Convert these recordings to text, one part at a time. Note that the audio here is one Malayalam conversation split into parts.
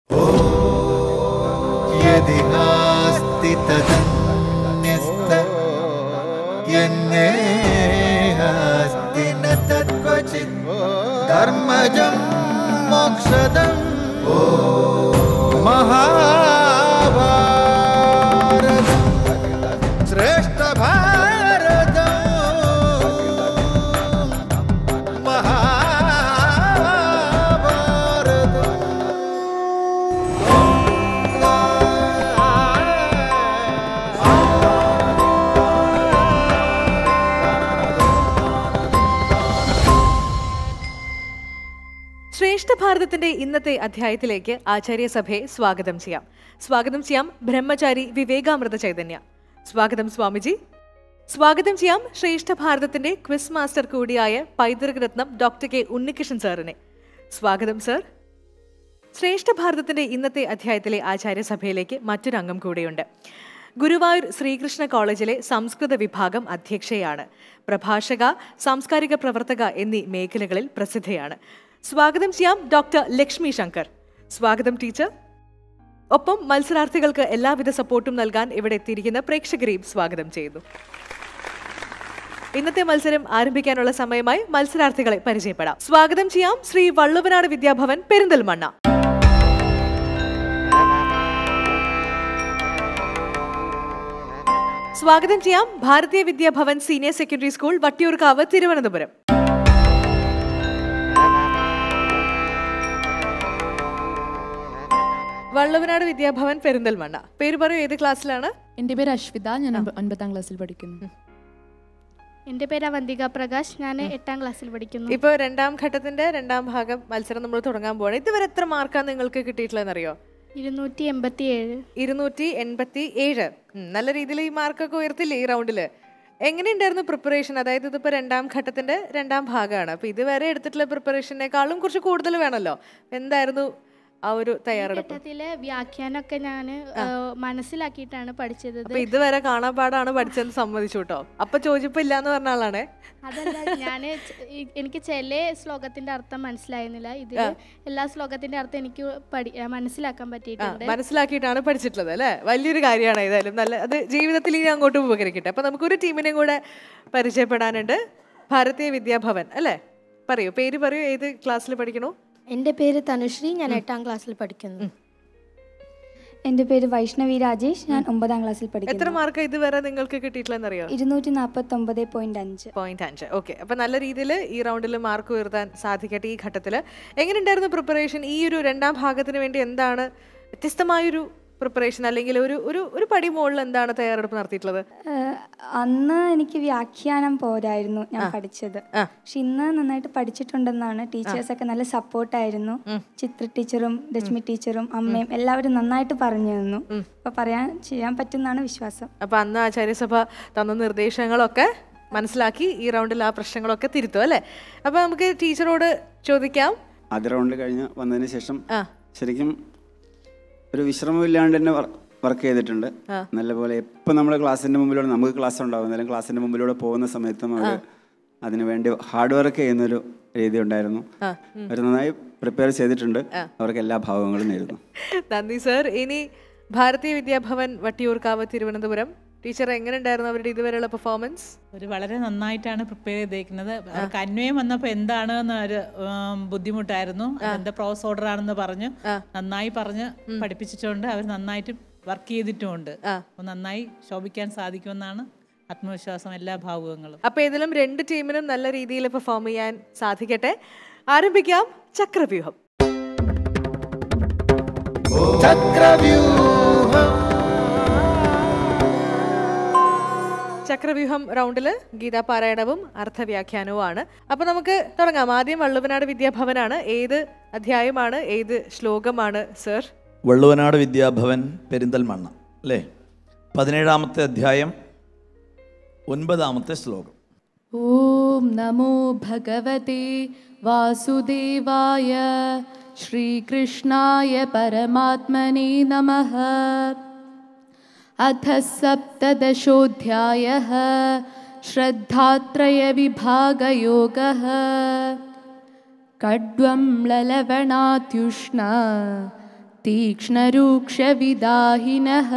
यदि नास्ति तदन्यस्त यन्नेहास्ति न तत्क्वचित् धर्मजं मोक्षदं महाभारतम् श्रेष्ठभारतम् ശ്രേഷ്ഠ ഭാരതത്തിന്റെ ഇന്നത്തെ അധ്യായത്തിലേക്ക് ആചാര്യസഭയെ സ്വാഗതം ചെയ്യാം സ്വാഗതം ചെയ്യാം ബ്രഹ്മചാരി വിവേകാമൃത ചൈതന്യ സ്വാഗതം സ്വാമിജി സ്വാഗതം ചെയ്യാം ശ്രേഷ്ഠ ഭാരതത്തിന്റെ ക്വിസ് മാസ്റ്റർ കൂടിയായ പൈതൃക രത്നം ഡോക്ടർ കെ ഉണ്ണികൃഷ്ണൻ സാറിനെ സ്വാഗതം സർ ശ്രേഷ്ഠ ഭാരതത്തിന്റെ ഇന്നത്തെ അധ്യായത്തിലെ ആചാര്യസഭയിലേക്ക് മറ്റൊരു അംഗം കൂടെയുണ്ട് ഗുരുവായൂർ ശ്രീകൃഷ്ണ കോളേജിലെ സംസ്കൃത വിഭാഗം അധ്യക്ഷയാണ് പ്രഭാഷക സാംസ്കാരിക പ്രവർത്തക എന്നീ മേഖലകളിൽ പ്രസിദ്ധയാണ് സ്വാഗതം ചെയ്യാം ഡോക്ടർ ലക്ഷ്മി ശങ്കർ സ്വാഗതം ടീച്ചർ ഒപ്പം മത്സരാർത്ഥികൾക്ക് എല്ലാവിധ സപ്പോർട്ടും നൽകാൻ ഇവിടെ എത്തിയിരിക്കുന്ന പ്രേക്ഷകരെയും സ്വാഗതം ചെയ്യുന്നു ഇന്നത്തെ മത്സരം ആരംഭിക്കാനുള്ള സമയമായി മത്സരാർത്ഥികളെ പരിചയപ്പെടാം സ്വാഗതം ചെയ്യാം ശ്രീ വള്ളുവനാട് വിദ്യാഭവൻ പെരിന്തൽമണ്ണ സ്വാഗതം ചെയ്യാം ഭാരതീയ Vidyabhavan senior secondary school Vattiyoorkavu Thiruvananthapuram Valluvanad Vidyabhavan Perinthalmanna പേര് പറയൂ ഏത് ക്ലാസ്സിലാണ് എൻ്റെ പേര് അശ്വിത ഞാൻ ഒൻപ- ഒൻപതാം ക്ലാസ്സിൽ പഠിക്കുന്നു എൻ്റെ പേര് അവന്തിക പ്രകാശ് ഞാൻ എട്ടാം ക്ലാസ്സിൽ പഠിക്കുന്നു ഇപ്പൊ രണ്ടാം ഘട്ടത്തിന്റെ രണ്ടാം ഭാഗം മത്സരം നമ്മൾ തുടങ്ങാൻ പോവാണ് ഇതുവരെ എത്ര മാർക്കാണ് നിങ്ങൾക്ക് കിട്ടിയിട്ടുള്ളതെന്ന് അറിയോ ഇരുന്നൂറ്റി എൺപത്തി ഏഴ് ഇരുന്നൂറ്റി എൺപത്തി ഏഴ് ഉം, നല്ല രീതിയിൽ ഈ മാർക്കൊക്കെ ഉയർത്തില്ലേ ഈ റൗണ്ടില് എങ്ങനെയുണ്ടായിരുന്നു പ്രിപ്പറേഷൻ അതായത് ഇതിപ്പോ രണ്ടാം ഘട്ടത്തിന്റെ രണ്ടാം ഭാഗമാണ് അപ്പൊ ഇതുവരെ എടുത്തിട്ടുള്ള പ്രിപ്പറേഷനേക്കാളും കുറച്ച് കൂടുതൽ വേണമല്ലോ എന്തായിരുന്നു ആ ഒരു തയ്യാറെടുപ്പ് ഘട്ടത്തിലെ വ്യാഖ്യാനമൊക്കെ ഞാൻ മനസ്സിലാക്കിയിട്ടാണ് പഠിച്ചത് അപ്പൊ ഇതുവരെ കാണാപ്പാടാണ് പഠിച്ചതെന്ന് സമ്മതിച്ചു കേട്ടോ അപ്പൊ ചോദിച്ചപ്പോ ഇല്ലാന്ന് പറഞ്ഞ ആളാണേ അതല്ല ഞാൻ എനിക്ക് ചില ശ്ലോകത്തിന്റെ അർത്ഥം മനസ്സിലായിരുന്നില്ല ഇതിൽ എല്ലാ ശ്ലോകത്തിന്റെ അർത്ഥം എനിക്ക് പഠി ആ, മനസ്സിലാക്കാൻ ആ, പറ്റിയിട്ടുണ്ട് മനസ്സിലാക്കിയിട്ടാണ് പഠിച്ചിട്ടുള്ളത് അല്ലേ വലിയൊരു കാര്യമാണ് ഏതായാലും നല്ല അത് ജീവിതത്തിൽ ഇനി അങ്ങോട്ട് ഉപകരിക്കട്ടെ അപ്പൊ നമുക്കൊരു ടീമിനെയും കൂടെ പരിചയപ്പെടാനുണ്ട് ഭാരതീയ വിദ്യാഭവൻ അല്ലേ പറയൂ പേര് പറയൂ ഏത് ക്ലാസ്സിൽ പഠിക്കണു എൻ്റെ പേര് തനുശ്രീ ഞാൻ എട്ടാം ക്ലാസ്സിൽ പഠിക്കുന്നു എൻ്റെ പേര് വൈഷ്ണവി രാജേഷ് ഞാൻ ഒമ്പതാം ക്ലാസ്സിൽ എത്ര പഠിക്കുന്നു മാർക്ക് ഇതുവരെ നിങ്ങൾക്ക് കിട്ടിയിട്ടുള്ളതെന്ന് അറിയോ ഇരുന്നൂറ്റി നാൽപ്പത്തി ഒമ്പത് പോയിന്റ് അഞ്ച് പോയിന്റ് അഞ്ച് ഓക്കെ അപ്പൊ നല്ല രീതിയിൽ ഈ റൗണ്ടിൽ മാർക്ക് ഉയർത്താൻ സാധിക്കട്ടെ ഈ ഘട്ടത്തിൽ എങ്ങനെയുണ്ടായിരുന്നു പ്രിപ്പറേഷൻ ഈ ഒരു രണ്ടാം ഭാഗത്തിന് വേണ്ടി എന്താണ് വ്യത്യസ്തമായൊരു പ്രിപ്പറേഷൻ അല്ലെങ്കിൽ ഒരു ഒരു ഒരു പടി മുകളിൽ എന്താണ് തയ്യാറെടുപ്പ് നടത്തിയിട്ടുള്ളത് ഏഹ് അന്ന് എനിക്ക് വ്യാഖ്യാനം പോരായിരുന്നു ഞാൻ പഠിച്ചത് പക്ഷെ ഇന്ന് നന്നായിട്ട് പഠിച്ചിട്ടുണ്ടെന്നാണ് ടീച്ചേഴ്സൊക്കെ നല്ല സപ്പോർട്ടായിരുന്നു ചിത്ര ടീച്ചറും രശ്മി ടീച്ചറും അമ്മയും എല്ലാവരും നന്നായിട്ട് പറഞ്ഞു തന്നു അപ്പൊ പറയാൻ ചെയ്യാൻ പറ്റുമെന്നാണ് വിശ്വാസം അപ്പൊ അന്ന് ആചാര്യസഭ തന്ന നിർദ്ദേശങ്ങളൊക്കെ മനസ്സിലാക്കി ഈ റൗണ്ടിൽ ആ പ്രശ്നങ്ങളൊക്കെ തിരുത്തും അല്ലേ അപ്പൊ നമുക്ക് ടീച്ചറോട് ചോദിക്കാം ആദ്യ റൗണ്ട് കഴിഞ്ഞ് വന്നതിന് ശേഷം ശരിക്കും ഒരു വിശ്രമമില്ലാണ്ട് തന്നെ വർക്ക് ചെയ്തിട്ടുണ്ട് നല്ലപോലെ എപ്പോൾ നമ്മൾ ക്ലാസ്സിൻ്റെ മുമ്പിലൂടെ നമുക്ക് ക്ലാസ് ഉണ്ടാവും എന്നാലും ക്ലാസ്സിൻ്റെ മുമ്പിലൂടെ പോകുന്ന സമയത്തും അവർ അതിനു വേണ്ടി ഹാർഡ് വർക്ക് ചെയ്യുന്നൊരു രീതി ഉണ്ടായിരുന്നു അവർ നന്നായി പ്രിപ്പയർ ചെയ്തിട്ടുണ്ട് അവർക്ക് എല്ലാ ഭാവങ്ങളും നേരുന്നു നന്ദി സർ ഇനി ഭാരതീയ വിദ്യാഭവൻ വട്ടിയൂർക്കാവ് തിരുവനന്തപുരം ടീച്ചർ എങ്ങനെയുണ്ടായിരുന്നു അവരുടെ ഇതുവരെയുള്ള പെർഫോമൻസ് ഒരു വളരെ നന്നായിട്ടാണ് പ്രിപ്പയർ ചെയ്തേക്കുന്നത് അവർക്ക് അന്വയം വന്നപ്പോൾ എന്താണ് എന്ന് ഒരു ഉം, ബുദ്ധിമുട്ടായിരുന്നു അതെന്താ പ്രോസ് ഓർഡർ ആണെന്ന് പറഞ്ഞു നന്നായി പറഞ്ഞ് പഠിപ്പിച്ചിട്ടുണ്ട് അവർ നന്നായിട്ട് വർക്ക് ചെയ്തിട്ടുമുണ്ട് അപ്പോൾ നന്നായി ശോഭിക്കാൻ സാധിക്കുമെന്നാണ് ആത്മവിശ്വാസം എല്ലാ ഭാവുകങ്ങളും അപ്പൊ ഏതെങ്കിലും രണ്ട് ടീമിനും നല്ല രീതിയിൽ പെർഫോം ചെയ്യാൻ സാധിക്കട്ടെ ആരംഭിക്കാം ചക്രവ്യൂഹം चक्रव्यूहम् ചക്രവ്യൂഹം റൗണ്ടിൽ ഗീതാപാരായണവും അർത്ഥവ്യാഖ്യാനവുമാണ് അപ്പൊ നമുക്ക് തുടങ്ങാം ആദ്യം വള്ളുവനാട് വിദ്യാഭവനാണ് ഏത് അധ്യായമാണ് ഏത് ശ്ലോകമാണ് സർ വള്ളുവനാട് വിദ്യാഭവൻ പെരിന്തൽമണ്ണ അല്ലേ പതിനേഴാമത്തെ അധ്യായം ഒൻപതാമത്തെ ശ്ലോകം ഓം നമോ ഭഗവതേ വാസുദേവായ ശ്രീകൃഷ്ണായ പരമാത്മനെ നമഃ अथ सप्तदशोऽध्यायः श्रद्धात्रयविभागयोगः कड्वं ललवणात्युष्ण तीक्ष्णरूक्षविदाहिनः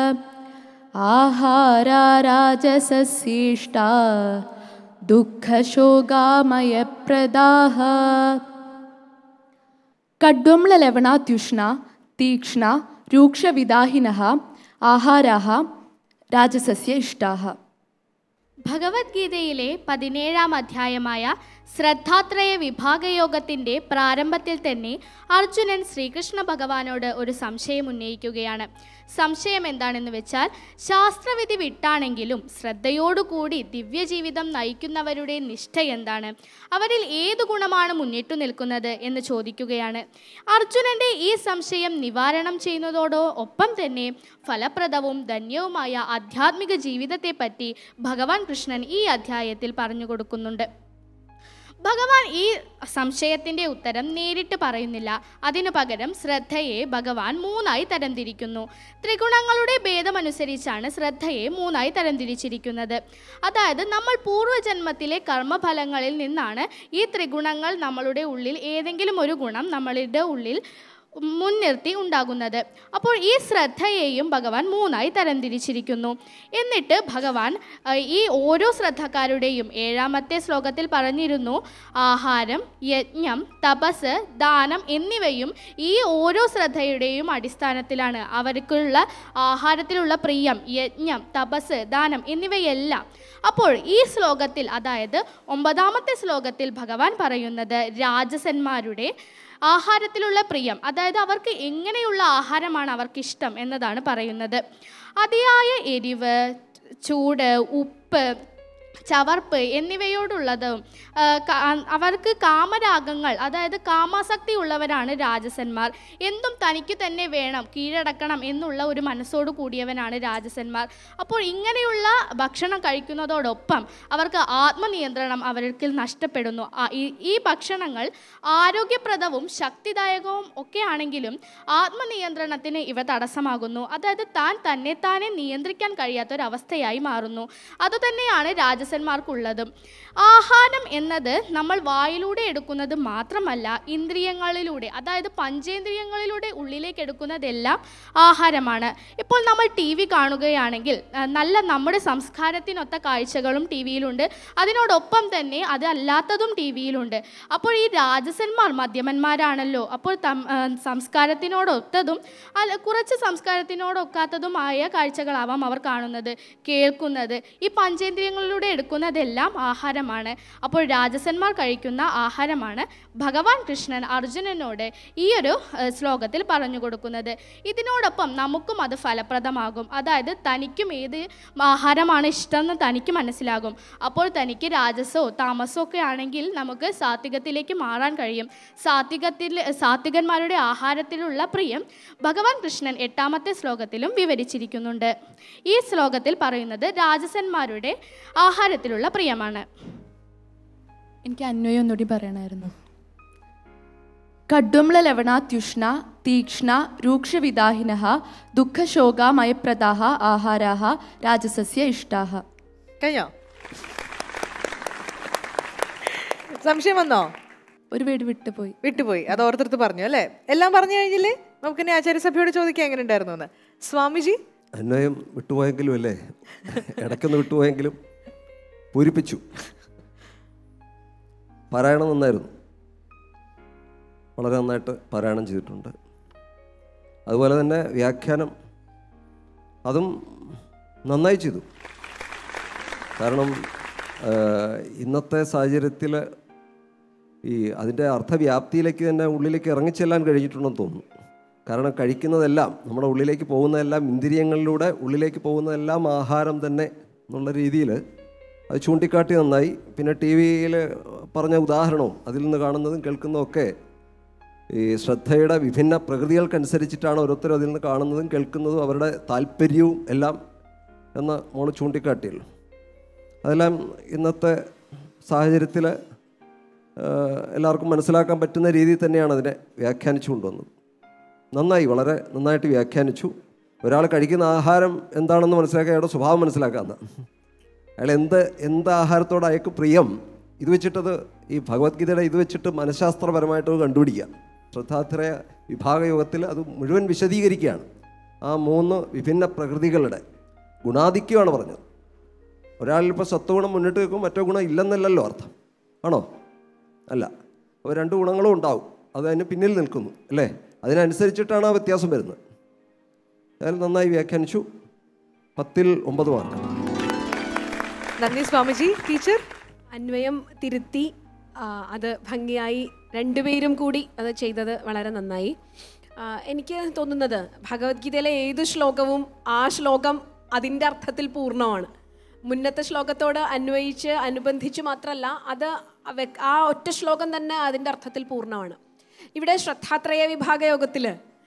आहारा राजसस्येष्टा दुःखशोगामयप्रदाः कड्वम्ललवणात्युष्णा तीक्ष्णा रूक्षविदाहिनः आहाराः രാജസസ്യ ഇഷ്ടാഹ ഭഗവത്ഗീതയിലെ പതിനേഴാം അധ്യായമായ ശ്രദ്ധാത്രയ വിഭാഗയോഗത്തിന്റെ പ്രാരംഭത്തിൽ തന്നെ അർജുനൻ ശ്രീകൃഷ്ണ ഭഗവാനോട് ഒരു സംശയം ഉന്നയിക്കുകയാണ് സംശയം എന്താണെന്ന് വെച്ചാൽ ശാസ്ത്രവിധി വിട്ടാണെങ്കിലും ശ്രദ്ധയോടുകൂടി ദിവ്യജീവിതം നയിക്കുന്നവരുടെ നിഷ്ഠ എന്താണ് അവരിൽ ഏതു ഗുണമാണ് മുന്നിട്ടു നിൽക്കുന്നത് എന്ന് ചോദിക്കുകയാണ് അർജുനന്റെ ഈ സംശയം നിവാരണം ചെയ്യുന്നതോടോ ഒപ്പം തന്നെ ഫലപ്രദവും ധന്യവുമായ ആധ്യാത്മിക ജീവിതത്തെപ്പറ്റി ഭഗവാൻ കൃഷ്ണൻ ഈ അധ്യായത്തിൽ പറഞ്ഞു കൊടുക്കുന്നുണ്ട് ഭഗവാൻ ഈ സംശയത്തിന്റെ ഉത്തരം നേരിട്ട് പറയുന്നില്ല അതിനു പകരം ശ്രദ്ധയെ ഭഗവാൻ മൂന്നായി തരംതിരിക്കുന്നു ത്രിഗുണങ്ങളുടെ ഭേദമനുസരിച്ചാണ് ശ്രദ്ധയെ മൂന്നായി തരംതിരിച്ചിരിക്കുന്നത് അതായത് നമ്മൾ പൂർവ്വജന്മത്തിലെ കർമ്മഫലങ്ങളിൽ നിന്നാണ് ഈ ത്രിഗുണങ്ങൾ നമ്മളുടെ ഉള്ളിൽ ഏതെങ്കിലും ഒരു ഗുണം നമ്മളുടെ ഉള്ളിൽ മുൻനിർത്തി ഉണ്ടാകുന്നത് അപ്പോൾ ഈ ശ്രദ്ധയെയും ഭഗവാൻ മൂന്നായി തരംതിരിച്ചിരിക്കുന്നു എന്നിട്ട് ഭഗവാൻ ആ, ഈ ഓരോ ശ്രദ്ധക്കാരുടെയും ഏഴാമത്തെ ശ്ലോകത്തിൽ പറഞ്ഞിരുന്നു ആഹാരം യജ്ഞം തപസ് ദാനം എന്നിവയും ഈ ഓരോ ശ്രദ്ധയുടെയും അടിസ്ഥാനത്തിലാണ് അവർക്കുള്ള ആഹാരത്തിലുള്ള പ്രിയം യജ്ഞം തപസ് ദാനം എന്നിവയെല്ലാം അപ്പോൾ ഈ ശ്ലോകത്തിൽ അതായത് ഒമ്പതാമത്തെ ശ്ലോകത്തിൽ ഭഗവാൻ പറയുന്നത് രാജസന്മാരുടെ ആഹാരത്തിലുള്ള പ്രിയം അതായത് അവർക്ക് എങ്ങനെയുള്ള ആഹാരമാണ് അവർക്ക് ഇഷ്ടം എന്നതാണ് പറയുന്നത് അതിയായ എരിവ് ചൂട് ഉപ്പ് ചവർപ്പ് എന്നിവയോടുള്ളതും ആ, ക- അവർക്ക് കാമരാഗങ്ങൾ അതായത് കാമാസക്തി ഉള്ളവരാണ് രാജസന്മാർ എന്തും തനിക്ക് തന്നെ വേണം കീഴടക്കണം എന്നുള്ള ഒരു മനസ്സോട് കൂടിയവനാണ് രാജസന്മാർ അപ്പോൾ ഇങ്ങനെയുള്ള ഭക്ഷണം കഴിക്കുന്നതോടൊപ്പം അവർക്ക് ആത്മനിയന്ത്രണം അവർക്ക് നഷ്ടപ്പെടുന്നു ആ, ഈ- ഈ ഭക്ഷണങ്ങൾ ആരോഗ്യപ്രദവും ശക്തിദായകവും ഒക്കെ ആണെങ്കിലും ആത്മനിയന്ത്രണത്തിന് ഇവ തടസ്സമാകുന്നു അതായത് താൻ തന്നെ താനെ നിയന്ത്രിക്കാൻ കഴിയാത്തൊരവസ്ഥയായി മാറുന്നു അതുതന്നെയാണ് രാജസന്മാർക്കുള്ളതും ആഹാരം എന്നത് നമ്മൾ വായിലൂടെ എടുക്കുന്നത് മാത്രമല്ല ഇന്ദ്രിയങ്ങളിലൂടെ അതായത് പഞ്ചേന്ദ്രിയങ്ങളിലൂടെ ഉള്ളിലേക്ക് എടുക്കുന്നതെല്ലാം ആഹാരമാണ് ഇപ്പോൾ നമ്മൾ ടി വി കാണുകയാണെങ്കിൽ ആ, നല്ല നമ്മുടെ സംസ്കാരത്തിനൊത്ത കാഴ്ചകളും ടി വിയിലുണ്ട് അതിനോടൊപ്പം തന്നെ അതല്ലാത്തതും ടി വിയിലുണ്ട് അപ്പോൾ ഈ രാജസന്മാർ മദ്യമന്മാരാണല്ലോ അപ്പോൾ തം ആ, സംസ്കാരത്തിനോടൊത്തതും അല്ല കുറച്ച് സംസ്കാരത്തിനോടൊക്കാത്തതുമായ കാഴ്ചകളാവാം അവർ കാണുന്നത് കേൾക്കുന്നത് ഈ പഞ്ചേന്ദ്രിയങ്ങളിലൂടെ എടുക്കുന്നതെല്ലാം ആഹാരമാണ് അപ്പോൾ രാജസന്മാർ കഴിക്കുന്ന ആഹാരമാണ് ഭഗവാൻ കൃഷ്ണൻ അർജുനനോട് ഈ ഒരു ഏഹ്, ശ്ലോകത്തിൽ പറഞ്ഞു കൊടുക്കുന്നത് ഇതിനോടൊപ്പം നമുക്കും അത് ഫലപ്രദമാകും അതായത് തനിക്കും ഏത് ആഹാരമാണ് ഇഷ്ടമെന്ന് തനിക്ക് മനസ്സിലാകും അപ്പോൾ തനിക്ക് രാജസോ താമസോ ഒക്കെ ആണെങ്കിൽ നമുക്ക് സാത്വികത്തിലേക്ക് മാറാൻ കഴിയും സാത്വികത്തിൽ സാത്വികന്മാരുടെ ആഹാരത്തിലുള്ള പ്രിയം ഭഗവാൻ കൃഷ്ണൻ എട്ടാമത്തെ ശ്ലോകത്തിലും വിവരിച്ചിരിക്കുന്നുണ്ട് ഈ ശ്ലോകത്തിൽ പറയുന്നത് രാജസന്മാരുടെ ആഹാരത്തിലുള്ള പ്രിയമാണ് എനിക്ക് അന്വയം ഒന്നുകൂടി പറയണമായിരുന്നു കഡ്വംല ലവണാത്യുഷ്ണ തീക്ഷ്ണ രൂക്ഷവിദാഹിന ദുഃഖശോകാമയപ്രദാഹ ആഹാരാഹ രാജസസ്യ ഇഷ്ടാഹ കഴിഞ്ഞോ സംശയം വന്നോ ഒരു വീട് വിട്ടുപോയി വിട്ടുപോയി അത് ഓർത്തെടുത്ത് പറഞ്ഞു അല്ലേ എല്ലാം പറഞ്ഞു കഴിഞ്ഞില്ലേ നമുക്ക് ഇനി ആചാര്യസഭയോട് ചോദിക്കാൻ എങ്ങനെ ഉണ്ടായിരുന്നു എന്ന് സ്വാമിജി അന്വയം വിട്ടുപോയെങ്കിലും അല്ലേ ഇടയ്ക്കൊന്ന് വിട്ടുപോയെങ്കിലും പൂരിപ്പിച്ചു പാരായണം നന്നായിരുന്നു വളരെ നന്നായിട്ട് പാരായണം ചെയ്തിട്ടുണ്ട് അതുപോലെ തന്നെ വ്യാഖ്യാനം അതും നന്നായി ചെയ്തു കാരണം ആ, ഇന്നത്തെ സാഹചര്യത്തിൽ ഈ അതിൻ്റെ അർത്ഥവ്യാപ്തിയിലേക്ക് തന്നെ ഉള്ളിലേക്ക് ഇറങ്ങിച്ചെല്ലാൻ കഴിഞ്ഞിട്ടുണ്ടെന്ന് തോന്നുന്നു കാരണം കഴിക്കുന്നതെല്ലാം നമ്മുടെ ഉള്ളിലേക്ക് പോകുന്നതെല്ലാം ഇന്ദ്രിയങ്ങളിലൂടെ ഉള്ളിലേക്ക് പോകുന്നതെല്ലാം ആഹാരം തന്നെ എന്നുള്ള രീതിയിൽ അത് ചൂണ്ടിക്കാട്ടി നന്നായി പിന്നെ ടി വിയിൽ പറഞ്ഞ ഉദാഹരണവും അതിൽ നിന്ന് കാണുന്നതും കേൾക്കുന്നതും ഒക്കെ ഈ ശ്രദ്ധയുടെ വിഭിന്ന പ്രകൃതികൾക്കനുസരിച്ചിട്ടാണ് ഓരോരുത്തരും അതിൽ നിന്ന് കാണുന്നതും കേൾക്കുന്നതും അവരുടെ താല്പര്യവും എല്ലാം എന്ന് മോള് ചൂണ്ടിക്കാട്ടിയല്ലോ അതെല്ലാം ഇന്നത്തെ സാഹചര്യത്തിൽ എല്ലാവർക്കും മനസ്സിലാക്കാൻ പറ്റുന്ന രീതിയിൽ തന്നെയാണ് അതിനെ വ്യാഖ്യാനിച്ചു കൊണ്ടുവന്നത് നന്നായി വളരെ നന്നായിട്ട് വ്യാഖ്യാനിച്ചു ഒരാൾ കഴിക്കുന്ന ആഹാരം എന്താണെന്ന് മനസ്സിലാക്കാൻ അയാളുടെ സ്വഭാവം മനസ്സിലാക്കാമെന്ന് അയാൾ എന്ത് എന്ത് ആഹാരത്തോട് അയാൾക്ക് പ്രിയം ഇത് വെച്ചിട്ടത് ഈ ഭഗവത്ഗീതയുടെ ഇത് വെച്ചിട്ട് മനഃശാസ്ത്രപരമായിട്ട് അത് കണ്ടുപിടിക്കാം ശ്രദ്ധാത്രയ വിഭാഗയോഗത്തിൽ അത് മുഴുവൻ വിശദീകരിക്കുകയാണ് ആ മൂന്ന് വിഭിന്ന പ്രകൃതികളുടെ ഗുണാധിക്യമാണ് പറഞ്ഞത് ഒരാളിപ്പോൾ സത്വഗുണം മുന്നിട്ട് വെക്കും മറ്റോ ഗുണം ഇല്ലെന്നല്ലല്ലോ അർത്ഥം ആണോ അല്ല അപ്പോൾ രണ്ട് ഗുണങ്ങളും ഉണ്ടാവും അത് അതിന് പിന്നിൽ നിൽക്കുന്നു അല്ലേ അതിനനുസരിച്ചിട്ടാണ് ആ വ്യത്യാസം വരുന്നത് അതായത് നന്നായി വ്യാഖ്യാനിച്ചു പത്തിൽ ഒമ്പത് മാർക്ക് നന്ദി സ്വാമിജി ടീച്ചർ അന്വയം തിരുത്തി ആ, അത് ഭംഗിയായി രണ്ടുപേരും കൂടി അത് ചെയ്തത് വളരെ നന്നായി ആ, എനിക്ക് തോന്നുന്നത് ഭഗവത്ഗീതയിലെ ഏത് ശ്ലോകവും ആ ശ്ലോകം അതിൻ്റെ അർത്ഥത്തിൽ പൂർണ്ണമാണ് മുന്നത്തെ ശ്ലോകത്തോട് അന്വയിച്ച് അനുബന്ധിച്ച് മാത്രമല്ല അത് അവ- ആ ഒറ്റ ശ്ലോകം തന്നെ അതിൻ്റെ അർത്ഥത്തിൽ പൂർണ്ണമാണ് ഇവിടെ ശ്രദ്ധാത്രയ വിഭാഗ യോഗത്തിൽ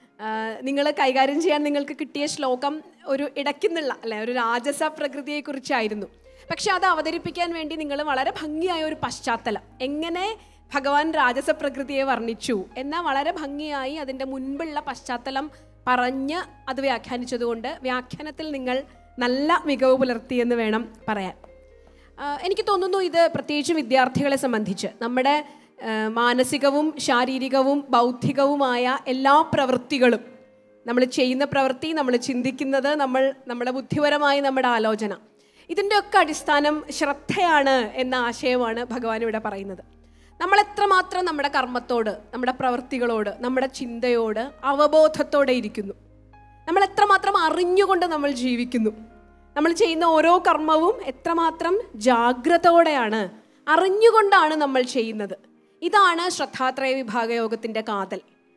നിങ്ങൾ കൈകാര്യം ചെയ്യാൻ നിങ്ങൾക്ക് കിട്ടിയ ശ്ലോകം ഒരു ഇടയ്ക്കുന്നുള്ള അല്ലെ ഒരു രാജസ പ്രകൃതിയെക്കുറിച്ചായിരുന്നു പക്ഷെ അത് അവതരിപ്പിക്കാൻ വേണ്ടി നിങ്ങൾ വളരെ ഭംഗിയായ ഒരു പശ്ചാത്തലം എങ്ങനെ ഭഗവാൻ രാജസ പ്രകൃതിയെ വർണ്ണിച്ചു എന്നാൽ വളരെ ഭംഗിയായി അതിൻ്റെ മുൻപുള്ള പശ്ചാത്തലം പറഞ്ഞ് അത് വ്യാഖ്യാനിച്ചതുകൊണ്ട് വ്യാഖ്യാനത്തിൽ നിങ്ങൾ നല്ല മികവ് പുലർത്തിയെന്ന് വേണം പറയാൻ ആ, എനിക്ക് തോന്നുന്നു ഇത് പ്രത്യേകിച്ചും വിദ്യാർത്ഥികളെ സംബന്ധിച്ച് നമ്മുടെ ആ, മാനസികവും ശാരീരികവും ബൗദ്ധികവുമായ എല്ലാ പ്രവൃത്തികളും നമ്മൾ ചെയ്യുന്ന പ്രവൃത്തി നമ്മൾ ചിന്തിക്കുന്നത് നമ്മൾ നമ്മുടെ ബുദ്ധിപരമായ നമ്മുടെ ആലോചന ഇതിൻ്റെ ഒക്കെ അടിസ്ഥാനം ശ്രദ്ധയാണ് എന്ന ആശയമാണ് ഭഗവാൻ ഇവിടെ പറയുന്നത് നമ്മൾ എത്രമാത്രം നമ്മുടെ കർമ്മത്തോട് നമ്മുടെ പ്രവൃത്തികളോട് നമ്മുടെ ചിന്തയോട് അവബോധത്തോടെ ഇരിക്കുന്നു നമ്മൾ എത്രമാത്രം അറിഞ്ഞുകൊണ്ട് നമ്മൾ ജീവിക്കുന്നു നമ്മൾ ചെയ്യുന്ന ഓരോ കർമ്മവും എത്രമാത്രം ജാഗ്രതയോടെയാണ് അറിഞ്ഞുകൊണ്ടാണ് നമ്മൾ ചെയ്യുന്നത് ഇതാണ് ശ്രദ്ധാത്രയ വിഭാഗ യോഗത്തിൻ്റെ കാതൽ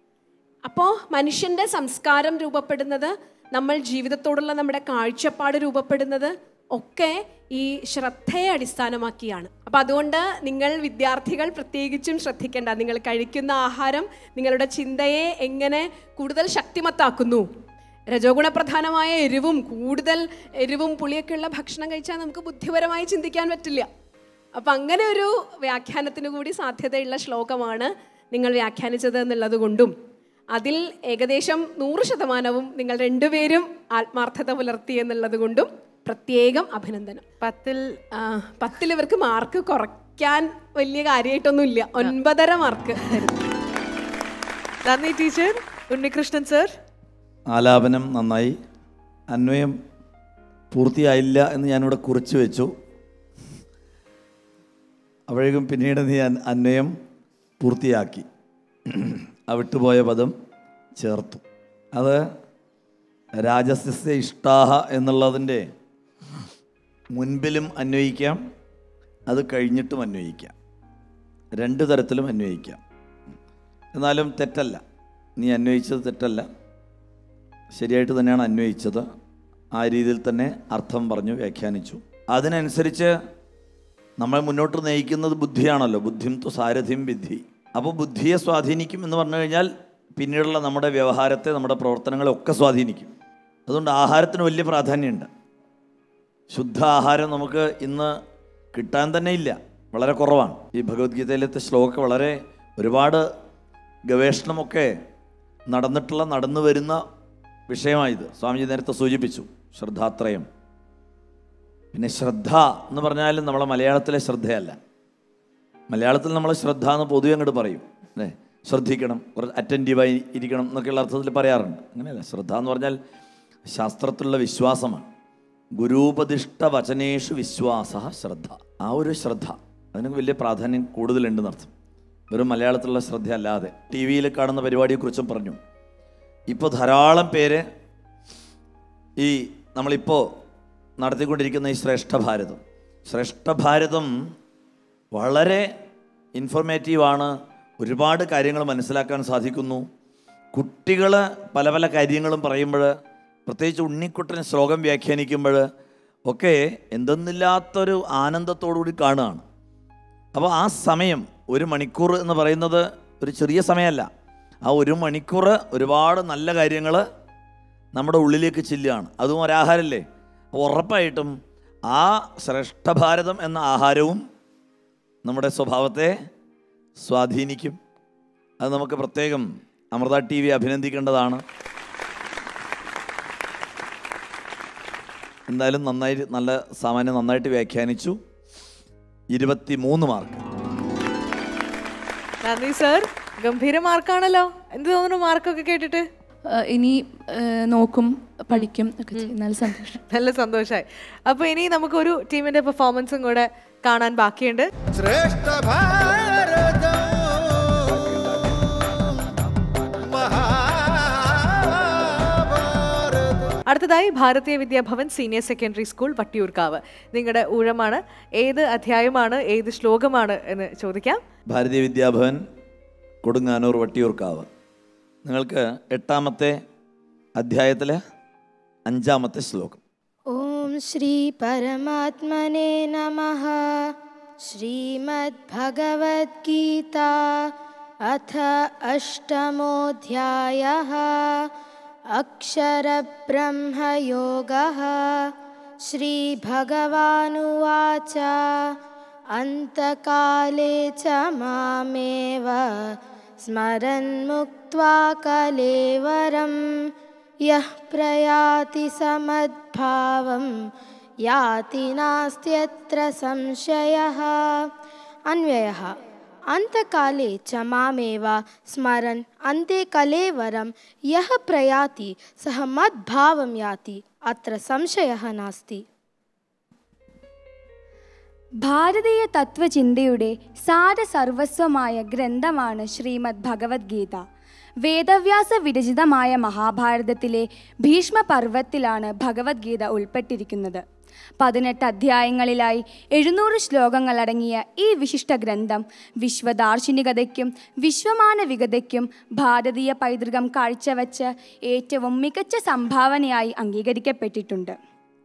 അപ്പോൾ മനുഷ്യൻ്റെ സംസ്കാരം രൂപപ്പെടുന്നത് നമ്മൾ ജീവിതത്തോടുള്ള നമ്മുടെ കാഴ്ചപ്പാട് രൂപപ്പെടുന്നത് ഒക്കെ ഈ ശ്രദ്ധയെ അടിസ്ഥാനമാക്കിയാണ് അപ്പം അതുകൊണ്ട് നിങ്ങൾ വിദ്യാർത്ഥികൾ പ്രത്യേകിച്ചും ശ്രദ്ധിക്കേണ്ട നിങ്ങൾ കഴിക്കുന്ന ആഹാരം നിങ്ങളുടെ ചിന്തയെ എങ്ങനെ കൂടുതൽ ശക്തിമത്താക്കുന്നു രജോഗുണപ്രധാനമായ എരിവും കൂടുതൽ എരിവും പുളിയൊക്കെയുള്ള ഭക്ഷണം കഴിച്ചാൽ നമുക്ക് ബുദ്ധിപരമായി ചിന്തിക്കാൻ പറ്റില്ല അപ്പം അങ്ങനെ ഒരു വ്യാഖ്യാനത്തിന് കൂടി സാധ്യതയുള്ള ശ്ലോകമാണ് നിങ്ങൾ വ്യാഖ്യാനിച്ചത് എന്നുള്ളത് കൊണ്ടും അതിൽ ഏകദേശം നൂറ് ശതമാനവും നിങ്ങൾ രണ്ടുപേരും ആത്മാർത്ഥത പുലർത്തി എന്നുള്ളത് കൊണ്ടും പ്രത്യേകം അഭിനന്ദനം പത്തിൽ ആ, പത്തിൽ ഇവർക്ക് മാർക്ക് കുറയ്ക്കാൻ വലിയ കാര്യമായിട്ടൊന്നുമില്ല ഒൻപതര മാർക്ക് നന്ദി ടീച്ചർ ഉണ്ണികൃഷ്ണൻ സർ ആലാപനം നന്നായി അന്വയം പൂർത്തിയായില്ല എന്ന് ഞാനിവിടെ കുറിച്ച് വെച്ചു അപ്പോഴേക്കും പിന്നീട് നീ അൻ- അന്വയം പൂർത്തിയാക്കി ആ വിട്ടുപോയ പദം ചേർത്തു അത് രാജസ്യ ഇഷ്ടാഹ എന്നുള്ളതിൻ്റെ മുൻപിലും അന്വയിക്കാം അത് കഴിഞ്ഞിട്ടും അന്വയിക്കാം രണ്ട് തരത്തിലും അന്വയിക്കാം എന്നാലും തെറ്റല്ല നീ അന്വയിച്ചത് തെറ്റല്ല ശരിയായിട്ട് തന്നെയാണ് അന്വയിച്ചത് ആ രീതിയിൽ തന്നെ അർത്ഥം പറഞ്ഞു വ്യാഖ്യാനിച്ചു അതിനനുസരിച്ച് നമ്മൾ മുന്നോട്ട് നയിക്കുന്നത് ബുദ്ധിയാണല്ലോ ബുദ്ധിം തു സാരഥിം വിദ്ധി അപ്പോൾ ബുദ്ധിയെ സ്വാധീനിക്കും എന്ന് പറഞ്ഞു കഴിഞ്ഞാൽ പിന്നീടുള്ള നമ്മുടെ വ്യവഹാരത്തെ നമ്മുടെ പ്രവർത്തനങ്ങളെ ഒക്കെ സ്വാധീനിക്കും അതുകൊണ്ട് ആഹാരത്തിന് വലിയ പ്രാധാന്യമുണ്ട് ശുദ്ധ ആഹാരം നമുക്ക് ഇന്ന് കിട്ടാൻ തന്നെ ഇല്ല വളരെ കുറവാണ് ഈ ഭഗവത്ഗീതയിലത്തെ ശ്ലോകം വളരെ ഒരുപാട് ഗവേഷണമൊക്കെ നടന്നിട്ടുള്ള നടന്നു വരുന്ന വിഷയമായത് സ്വാമിജി നേരത്തെ സൂചിപ്പിച്ചു ശ്രദ്ധാത്രയം പിന്നെ ശ്രദ്ധ എന്ന് പറഞ്ഞാൽ നമ്മളെ മലയാളത്തിലെ ശ്രദ്ധയല്ല മലയാളത്തിൽ നമ്മൾ ശ്രദ്ധ എന്ന് പൊതുവെ അങ്ങോട്ട് പറയും അല്ലേ ശ്രദ്ധിക്കണം കുറച്ച് അറ്റൻറ്റീവായി ഇരിക്കണം എന്നൊക്കെയുള്ള അർത്ഥത്തിൽ പറയാറുണ്ട് അങ്ങനെയല്ല ശ്രദ്ധ എന്ന് പറഞ്ഞാൽ ശാസ്ത്രത്തിലുള്ള വിശ്വാസമാണ് ഗുരൂപദിഷ്ട വചനേഷു വിശ്വാസ ശ്രദ്ധ ആ ഒരു ശ്രദ്ധ അതിനൊക്കെ വലിയ പ്രാധാന്യം കൂടുതലുണ്ടെന്ന് അർത്ഥം വെറും മലയാളത്തിലുള്ള ശ്രദ്ധ അല്ലാതെ ടി വിയിൽ കാണുന്ന പരിപാടിയെക്കുറിച്ചും പറഞ്ഞു ഇപ്പോൾ ധാരാളം പേര് ഈ നമ്മളിപ്പോൾ നടത്തിക്കൊണ്ടിരിക്കുന്ന ഈ ശ്രേഷ്ഠ ഭാരതം ശ്രേഷ്ഠ ഭാരതം വളരെ ഇൻഫോർമേറ്റീവാണ് ഒരുപാട് കാര്യങ്ങൾ മനസ്സിലാക്കാൻ സാധിക്കുന്നു കുട്ടികൾ പല പല കാര്യങ്ങളും പറയുമ്പോൾ പ്രത്യേകിച്ച് ഉണ്ണിക്കുട്ടൻ ശ്ലോകം വ്യാഖ്യാനിക്കുമ്പോൾ ഒക്കെ എന്തെന്നില്ലാത്തൊരു ആനന്ദത്തോടുകൂടി കാണുകയാണ് അപ്പോൾ ആ സമയം ഒരു മണിക്കൂർ എന്ന് പറയുന്നത് ഒരു ചെറിയ സമയമല്ല ആ ഒരു മണിക്കൂർ ഒരുപാട് നല്ല കാര്യങ്ങൾ നമ്മുടെ ഉള്ളിലേക്ക് ചെല്ലുകയാണ് അതും ഒരാഹാരമല്ലേ അപ്പോൾ ഉറപ്പായിട്ടും ആ ശ്രേഷ്ഠഭാരതം എന്ന ആഹാരവും നമ്മുടെ സ്വഭാവത്തെ സ്വാധീനിക്കും അത് നമുക്ക് പ്രത്യേകം അമൃത ടി വി അഭിനന്ദിക്കേണ്ടതാണ് എന്തായാലും നന്നായി നല്ല സാമാന്യം നന്നായിട്ട് വ്യാഖ്യാനിച്ചു ഇരുപത്തി മൂന്ന് മാർക്ക് നന്ദി സർ ഗംഭീര മാർക്കാണല്ലോ എന്ത് തോന്നുന്നു മാർക്കൊക്കെ കേട്ടിട്ട് ആ, ഇനി ആ, നോക്കും പഠിക്കും ഒക്കെ ചെയ്യും നല്ല സന്തോഷം നല്ല സന്തോഷമായി അപ്പൊ ഇനി നമുക്ക് ഒരു ടീമിന്റെ പെർഫോമൻസും കൂടെ കാണാൻ ബാക്കിയുണ്ട് ശ്രേഷ്ഠ ഭാരതം മഹാഭാരതം അടുത്തതായി ഭാരതീയ Vidyabhavan senior secondary school Vattiyoorkavu നിങ്ങളുടെ ഊഴമാണ് ഏത് അധ്യായമാണ് ഏത് ശ്ലോകമാണ് എന്ന് ചോദിക്കാം ഭാരതീയ വിദ്യാഭവൻ കൊടുങ്ങാനൂർ വട്ടിയൂർക്കാവ് നിങ്ങൾക്ക് എട്ടാമത്തെ അധ്യായത്തിലെ അഞ്ചാമത്തെ ശ്ലോകം ॐ श्री परमात्मने नमः श्रीमद्भगवद्गीता अथ अष्टमोऽध्यायः अक्षरब्रह्मयोगः श्रीभगवानुवाच अन्तकाले च मामेव स्मरन्मुक्त्वा कलेवरम् यः प्रयाति समद्भावं याति नास्त्यत्र संशयः अन्वयः अन्तकाले च मामेव स्मरन् अन्ते कलेवरं यः प्रयाति सः मद्भावं याति अत्र संशयः नास्ति ഭാരതീയ തത്വചിന്തയുടെ സാരസർവസ്വമായ ഗ്രന്ഥമാണ് ശ്രീമദ് ഭഗവത്ഗീത വേദവ്യാസ വിരചിതമായ മഹാഭാരതത്തിലെ ഭീഷ്മപർവത്തിലാണ് ഭഗവത്ഗീത ഉൾപ്പെട്ടിരിക്കുന്നത് പതിനെട്ട് അധ്യായങ്ങളിലായി എഴുന്നൂറ് ശ്ലോകങ്ങൾ അടങ്ങിയ ഈ വിശിഷ്ട ഗ്രന്ഥം വിശ്വദാർശനികതയ്ക്കും വിശ്വമാനവികതയ്ക്കും ഭാരതീയ പൈതൃകം കാഴ്ചവെച്ച് ഏറ്റവും മികച്ച സംഭാവനയായി അംഗീകരിക്കപ്പെട്ടിട്ടുണ്ട്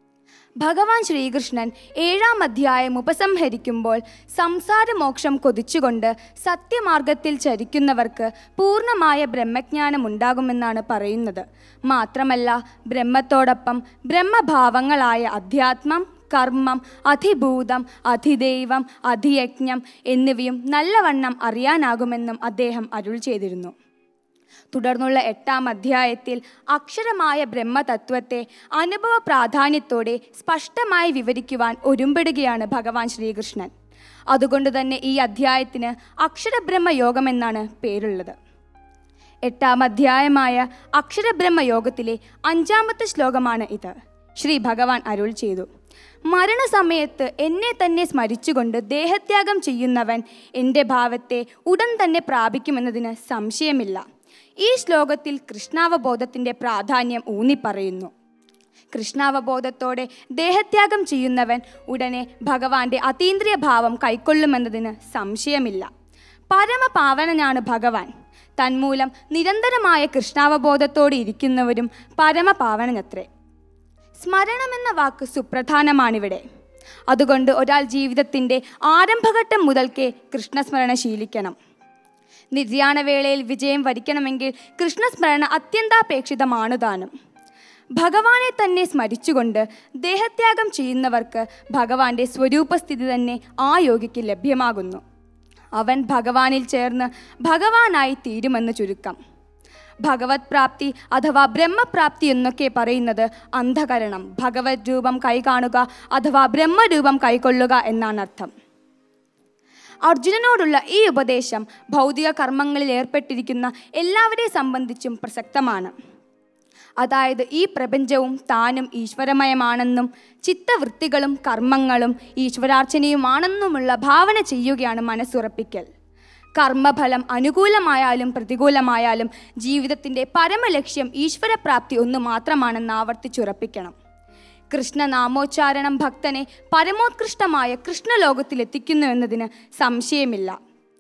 ഭഗവാൻ ശ്രീകൃഷ്ണൻ ഏഴാം അധ്യായം ഉപസംഹരിക്കുമ്പോൾ സംസാരമോക്ഷം കൊതിച്ചുകൊണ്ട് സത്യമാർഗത്തിൽ ചരിക്കുന്നവർക്ക് പൂർണ്ണമായ ബ്രഹ്മജ്ഞാനം ഉണ്ടാകുമെന്നാണ് പറയുന്നത് മാത്രമല്ല ബ്രഹ്മത്തോടൊപ്പം ബ്രഹ്മഭാവങ്ങളായ അധ്യാത്മം കർമ്മം അധിഭൂതം അധിദൈവം അധിയജ്ഞം എന്നിവയും നല്ലവണ്ണം അറിയാനാകുമെന്നും അദ്ദേഹം അരുൾ ചെയ്തിരുന്നു തുടർന്നുള്ള എട്ടാം അധ്യായത്തിൽ അക്ഷരമായ ബ്രഹ്മതത്വത്തെ അനുഭവ പ്രാധാന്യത്തോടെ സ്പഷ്ടമായി വിവരിക്കുവാൻ ഒരുമ്പെടുകയാണ് ഭഗവാൻ ശ്രീകൃഷ്ണൻ അതുകൊണ്ട് തന്നെ ഈ അധ്യായത്തിന് അക്ഷരബ്രഹ്മ യോഗം എന്നാണ് പേരുള്ളത് എട്ടാം അധ്യായമായ അക്ഷരബ്രഹ്മ യോഗത്തിലെ അഞ്ചാമത്തെ ശ്ലോകമാണ് ഇത് ശ്രീ ഭഗവാൻ അരുൾ ചെയ്തു മരണസമയത്ത് എന്നെ തന്നെ സ്മരിച്ചുകൊണ്ട് ദേഹത്യാഗം ചെയ്യുന്നവൻ എൻ്റെ ഭാവത്തെ ഉടൻ തന്നെ പ്രാപിക്കുമെന്നതിന് സംശയമില്ല ഈ ശ്ലോകത്തിൽ കൃഷ്ണാവബോധത്തിൻ്റെ പ്രാധാന്യം ഊന്നിപ്പറയുന്നു കൃഷ്ണാവബോധത്തോടെ ദേഹത്യാഗം ചെയ്യുന്നവൻ ഉടനെ ഭഗവാന്റെ അതീന്ദ്രിയ ഭാവം കൈക്കൊള്ളുമെന്നതിന് സംശയമില്ല പരമപാവനനാണ് ഭഗവാൻ തന്മൂലം നിരന്തരമായ കൃഷ്ണാവബോധത്തോടെ ഇരിക്കുന്നവരും പരമപാവനനത്രേ സ്മരണമെന്ന വാക്ക് സുപ്രധാനമാണിവിടെ അതുകൊണ്ട് ഒരാൾ ജീവിതത്തിൻ്റെ ആരംഭഘട്ടം മുതൽക്കേ കൃഷ്ണസ്മരണ ശീലിക്കണം നിര്യാണവേളയിൽ വിജയം വരിക്കണമെങ്കിൽ കൃഷ്ണസ്മരണ അത്യന്താപേക്ഷിതമാണ് താനും ഭഗവാനെ തന്നെ സ്മരിച്ചുകൊണ്ട് ദേഹത്യാഗം ചെയ്യുന്നവർക്ക് ഭഗവാന്റെ സ്വരൂപസ്ഥിതി തന്നെ ആ യോഗിക്ക് ലഭ്യമാകുന്നു അവൻ ഭഗവാനിൽ ചേർന്ന് ഭഗവാനായി തീരുമെന്ന് ചുരുക്കം ഭഗവത് പ്രാപ്തി അഥവാ ബ്രഹ്മപ്രാപ്തി എന്നൊക്കെ പറയുന്നത് അന്ധകരണം ഭഗവത് രൂപം കൈകാണുക അഥവാ ബ്രഹ്മരൂപം കൈക്കൊള്ളുക എന്നാണ് അർത്ഥം അർജുനനോടുള്ള ഈ ഉപദേശം ഭൗതിക കർമ്മങ്ങളിൽ ഏർപ്പെട്ടിരിക്കുന്ന എല്ലാവരെയും സംബന്ധിച്ചും പ്രസക്തമാണ് അതായത് ഈ പ്രപഞ്ചവും താനും ഈശ്വരമയമാണെന്നും ചിത്തവൃത്തികളും കർമ്മങ്ങളും ഈശ്വരാർച്ചനയുമാണെന്നുമുള്ള ഭാവന ചെയ്യുകയാണ് മനസ്സുറപ്പിക്കൽ കർമ്മഫലം അനുകൂലമായാലും പ്രതികൂലമായാലും ജീവിതത്തിൻ്റെ പരമലക്ഷ്യം ഈശ്വരപ്രാപ്തി ഒന്ന് മാത്രമാണെന്ന് ആവർത്തിച്ചുറപ്പിക്കണം കൃഷ്ണനാമോച്ചാരണം ഭക്തനെ പരമോത്കൃഷ്ടമായ കൃഷ്ണലോകത്തിലെത്തിക്കുന്നു എന്നതിന് സംശയമില്ല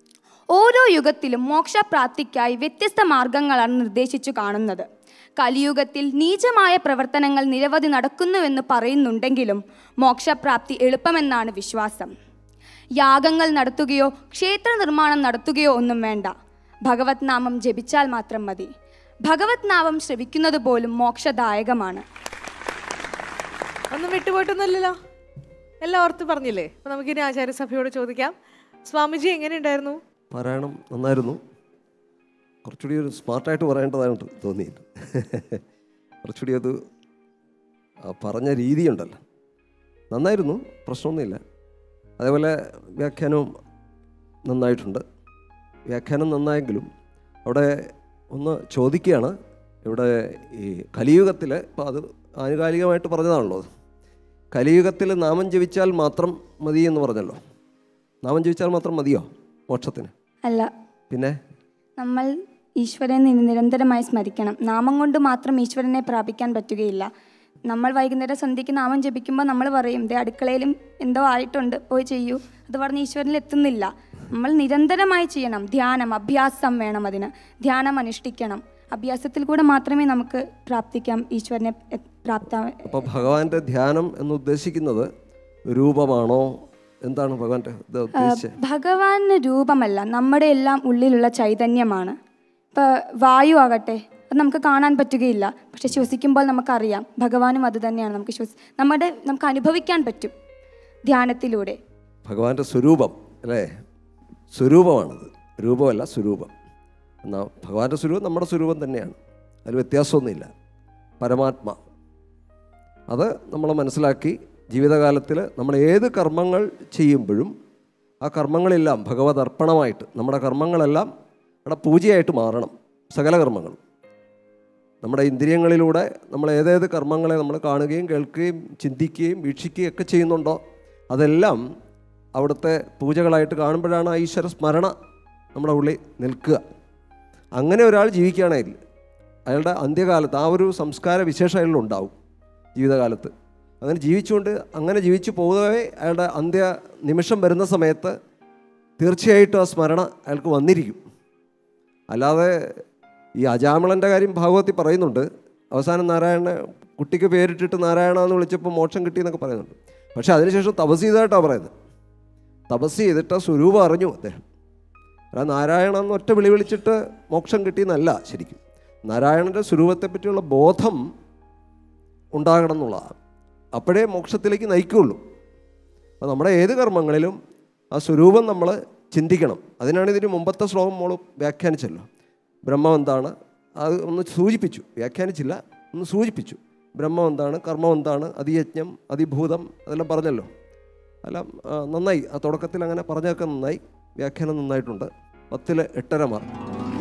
ഓരോ യുഗത്തിലും മോക്ഷപ്രാപ്തിക്കായി വ്യത്യസ്ത മാർഗങ്ങളാണ് നിർദ്ദേശിച്ചു കാണുന്നത് കലിയുഗത്തിൽ നീചമായ പ്രവർത്തനങ്ങൾ നിരവധി നടക്കുന്നുവെന്ന് പറയുന്നുണ്ടെങ്കിലും മോക്ഷപ്രാപ്തി എളുപ്പമെന്നാണ് വിശ്വാസം യാഗങ്ങൾ നടത്തുകയോ ക്ഷേത്ര നിർമ്മാണം നടത്തുകയോ ഒന്നും വേണ്ട ഭഗവത് നാമം ജപിച്ചാൽ മാത്രം മതി ഭഗവത് നാമം ശ്രവിക്കുന്നത് പോലും മോക്ഷദായകമാണ് ഒന്നും വിട്ടുപോയിട്ടൊന്നുമില്ലല്ലോ എല്ലാം ഓർത്ത് പറഞ്ഞില്ലേ അപ്പൊ നമുക്കിനി ആചാര്യസഭയോട് ചോദിക്കാം സ്വാമിജി എങ്ങനെയുണ്ടായിരുന്നു പാരായണം നന്നായിരുന്നു കുറച്ചുകൂടി ഒരു സ്മാർട്ടായിട്ട് പറയേണ്ടതായിട്ട് തോന്നിയിട്ട് കുറച്ചുകൂടി അത് ആ പറഞ്ഞ രീതിയുണ്ടല്ലോ നന്നായിരുന്നു പ്രശ്നമൊന്നുമില്ല അതേപോലെ വ്യാഖ്യാനവും നന്നായിട്ടുണ്ട് വ്യാഖ്യാനം നന്നായെങ്കിലും അവിടെ ഒന്ന് ചോദിക്കുകയാണ് ഇവിടെ ഈ കലിയുഗത്തിൽ ഇപ്പോൾ അത് ആനുകാലികമായിട്ട് പറഞ്ഞതാണല്ലോ കലിയുഗത്തിൽ നാമം ജപിച്ചാൽ മാത്രം മതി എന്ന് പറഞ്ഞല്ലോ നാമം ജപിച്ചാൽ മാത്രം മതിയോ മോക്ഷത്തിന് അല്ല പിന്നെ നമ്മൾ ഈശ്വരനെ നിരന്തരമായി സ്മരിക്കണം നാമം കൊണ്ട് മാത്രം ഈശ്വരനെ പ്രാപിക്കാൻ പറ്റുകയില്ല നമ്മൾ വൈകുന്നേരം സന്ധ്യയ്ക്ക് നാമം ജപിക്കുമ്പോൾ നമ്മൾ പറയും ദേ അടുക്കളയിലും എന്തോ ആയിട്ടുണ്ട് പോയി ചെയ്യൂ അത് പറഞ്ഞ് ഈശ്വരനിൽ എത്തുന്നില്ല നമ്മൾ നിരന്തരമായി ചെയ്യണം ധ്യാനം അഭ്യാസം വേണം അതിന് ധ്യാനം അനുഷ്ഠിക്കണം അഭ്യാസത്തിൽ കൂടെ മാത്രമേ നമുക്ക് പ്രാപ്തിക്കാം ഈശ്വരനെ എ- പ്രാപ്ത അപ്പോൾ ഭഗവാന്റെ ധ്യാനം എന്ന് ഉദ്ദേശിക്കുന്നത് രൂപമാണോ എന്താണ് ഭഗവാന്റെ ഇത് ഉദ്ദേശിച്ചത് ഭഗവാന് രൂപമല്ല നമ്മുടെ എല്ലാം ഉള്ളിലുള്ള ചൈതന്യമാണ് ഇപ്പോൾ വായു ആകട്ടെ അത് നമുക്ക് കാണാൻ പറ്റുകയില്ല പക്ഷെ ശ്വസിക്കുമ്പോൾ നമുക്കറിയാം ഭഗവാനും അത് തന്നെയാണ് നമുക്ക് ശ്വസി നമ്മുടെ നമുക്ക് അനുഭവിക്കാൻ പറ്റും ധ്യാനത്തിലൂടെ ഭഗവാന്റെ സ്വരൂപം അല്ലേ സ്വരൂപമാണത് രൂപമല്ല സ്വരൂപം എന്നാൽ ഭഗവാന്റെ സ്വരൂപം നമ്മുടെ സ്വരൂപം തന്നെയാണ് അതിൽ വ്യത്യാസമൊന്നുമില്ല പരമാത്മ അത് നമ്മൾ മനസ്സിലാക്കി ജീവിതകാലത്തിൽ നമ്മൾ ഏത് കർമ്മങ്ങൾ ചെയ്യുമ്പോഴും ആ കർമ്മങ്ങളെല്ലാം ഭഗവത് അർപ്പണമായിട്ട് നമ്മുടെ കർമ്മങ്ങളെല്ലാം അവിടെ പൂജയായിട്ട് മാറണം സകല കർമ്മങ്ങളും നമ്മുടെ ഇന്ദ്രിയങ്ങളിലൂടെ നമ്മൾ ഏതേത് കർമ്മങ്ങളെ നമ്മൾ കാണുകയും കേൾക്കുകയും ചിന്തിക്കുകയും വീക്ഷിക്കുകയും ഒക്കെ ചെയ്യുന്നുണ്ടോ അതെല്ലാം അവിടുത്തെ പൂജകളായിട്ട് കാണുമ്പോഴാണ് ആ ഈശ്വര സ്മരണ നമ്മുടെ ഉള്ളിൽ നിൽക്കുക അങ്ങനെ ഒരാൾ ജീവിക്കുകയാണെങ്കിൽ അയാളുടെ അന്ത്യകാലത്ത് ആ ഒരു സംസ്കാര വിശേഷം അയാളിലുണ്ടാവും ജീവിതകാലത്ത് അങ്ങനെ ജീവിച്ചുകൊണ്ട് അങ്ങനെ ജീവിച്ചു പോകവേ അയാളുടെ അന്ത്യ നിമിഷം വരുന്ന സമയത്ത് തീർച്ചയായിട്ടും ആ സ്മരണ അയാൾക്ക് വന്നിരിക്കും അല്ലാതെ ഈ അജാമിളൻ്റെ കാര്യം ഭാഗവതി പറയുന്നുണ്ട് അവസാനം നാരായണ കുട്ടിക്ക് പേരിട്ടിട്ട് നാരായണ എന്ന് വിളിച്ചപ്പോൾ മോക്ഷം കിട്ടിയെന്നൊക്കെ പറയുന്നുണ്ട് പക്ഷേ അതിനുശേഷം തപസ് ചെയ്തതായിട്ടാണ് പറയുന്നത് തപസ് ചെയ്തിട്ട് ആ സ്വരൂപം അറിഞ്ഞു അദ്ദേഹം അല്ല നാരായണ എന്ന് ഒറ്റ വിളി വിളിച്ചിട്ട് മോക്ഷം കിട്ടിയെന്നല്ല ശരിക്കും നാരായണൻ്റെ സ്വരൂപത്തെ പറ്റിയുള്ള ബോധം ഉണ്ടാകണം എന്നുള്ളതാണ് അപ്പോഴേ മോക്ഷത്തിലേക്ക് നയിക്കുകയുള്ളൂ അപ്പോൾ നമ്മുടെ ഏത് കർമ്മങ്ങളിലും ആ സ്വരൂപം നമ്മൾ ചിന്തിക്കണം അതിനാണ് ഇതിന് മുമ്പത്തെ ശ്ലോകം മോൾ വ്യാഖ്യാനിച്ചല്ലോ ബ്രഹ്മം എന്താണ് അത് ഒന്ന് സൂചിപ്പിച്ചു വ്യാഖ്യാനിച്ചില്ല ഒന്ന് സൂചിപ്പിച്ചു ബ്രഹ്മം എന്താണ് കർമ്മം എന്താണ് അതിയജ്ഞം അതിഭൂതം അതെല്ലാം പറഞ്ഞല്ലോ എല്ലാം ആ, നന്നായി ആ തുടക്കത്തിൽ അങ്ങനെ പറഞ്ഞതൊക്കെ നന്നായി വ്യാഖ്യാനം നന്നായിട്ടുണ്ട് പത്തിൽ എട്ടര മാർക്ക്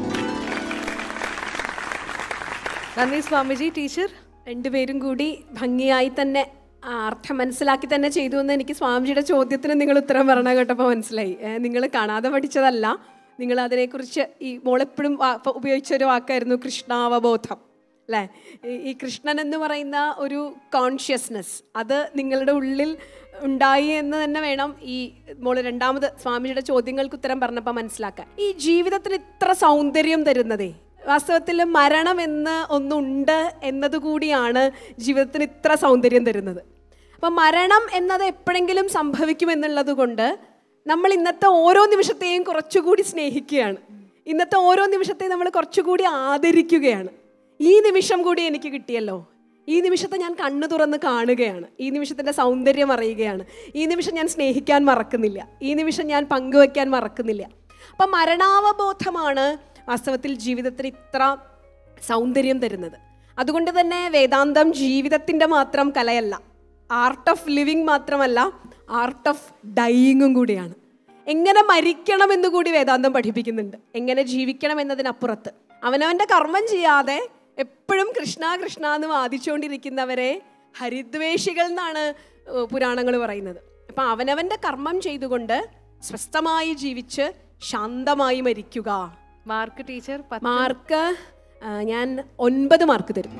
നന്ദി സ്വാമിജി ടീച്ചർ രണ്ടുപേരും കൂടി ഭംഗിയായി തന്നെ ആ അർത്ഥം മനസ്സിലാക്കി തന്നെ ചെയ്തു എന്ന് എനിക്ക് സ്വാമിജിയുടെ ചോദ്യത്തിന് നിങ്ങൾ ഉത്തരം പറഞ്ഞ കേട്ടപ്പോൾ മനസ്സിലായി നിങ്ങൾ കാണാതെ പഠിച്ചതല്ല നിങ്ങൾ അതിനെക്കുറിച്ച് ഈ മോളെപ്പോഴും ഉപയോഗിച്ച ഒരു വാക്കായിരുന്നു കൃഷ്ണാവബോധം അല്ലേ ഈ- ഈ കൃഷ്ണൻ എന്ന് പറയുന്ന ഒരു കോൺഷ്യസ്നെസ് അത് നിങ്ങളുടെ ഉള്ളിൽ ഉണ്ടായി എന്ന് തന്നെ വേണം ഈ മോള് രണ്ടാമത് സ്വാമിജിയുടെ ചോദ്യങ്ങൾക്ക് ഉത്തരം പറഞ്ഞപ്പോൾ മനസ്സിലാക്കാൻ ഈ ജീവിതത്തിൽ ഇത്ര സൗന്ദര്യം തരുന്നതേ വാസ്തവത്തിൽ മരണം എന്ന് ഒന്നുണ്ട് എന്നതുകൂടിയാണ് ജീവിതത്തിന് ഇത്ര സൗന്ദര്യം തരുന്നത് അപ്പം മരണം എന്നത് എപ്പോഴെങ്കിലും സംഭവിക്കുമെന്നുള്ളത് കൊണ്ട് നമ്മൾ ഇന്നത്തെ ഓരോ നിമിഷത്തെയും കുറച്ചുകൂടി സ്നേഹിക്കുകയാണ് ഇന്നത്തെ ഓരോ നിമിഷത്തെയും നമ്മൾ കുറച്ചുകൂടി ആദരിക്കുകയാണ് ഈ നിമിഷം കൂടി എനിക്ക് കിട്ടിയല്ലോ ഈ നിമിഷത്തെ ഞാൻ കണ്ണു തുറന്ന് കാണുകയാണ് ഈ നിമിഷത്തിൻ്റെ സൗന്ദര്യം അറിയുകയാണ് ഈ നിമിഷം ഞാൻ സ്നേഹിക്കാൻ മറക്കുന്നില്ല ഈ നിമിഷം ഞാൻ പങ്കുവയ്ക്കാൻ മറക്കുന്നില്ല അപ്പം മരണാവബോധമാണ് വാസ്തവത്തിൽ ജീവിതത്തിന് ഇത്ര സൗന്ദര്യം തരുന്നത് അതുകൊണ്ട് തന്നെ വേദാന്തം ജീവിതത്തിൻ്റെ മാത്രം കലയല്ല ആർട്ട് ഓഫ് ലിവിങ് മാത്രമല്ല ആർട്ട് ഓഫ് ഡൈയിങ്ങും കൂടിയാണ് എങ്ങനെ മരിക്കണം എന്ന് കൂടി വേദാന്തം പഠിപ്പിക്കുന്നുണ്ട് എങ്ങനെ ജീവിക്കണം എന്നതിനപ്പുറത്ത് അവനവൻ്റെ കർമ്മം ചെയ്യാതെ എപ്പോഴും കൃഷ്ണ കൃഷ്ണ എന്ന് വാദിച്ചുകൊണ്ടിരിക്കുന്നവരെ ഹരിദ്വേഷികൾ എന്നാണ് പുരാണങ്ങൾ പറയുന്നത് അപ്പം അവനവൻ്റെ കർമ്മം ചെയ്തുകൊണ്ട് സ്വസ്ഥമായി ജീവിച്ച് ശാന്തമായി മരിക്കുക മാർക്ക് ടീച്ചർ മാർക്ക് ആ, ഞാൻ ഒൻപത് മാർക്ക് തരും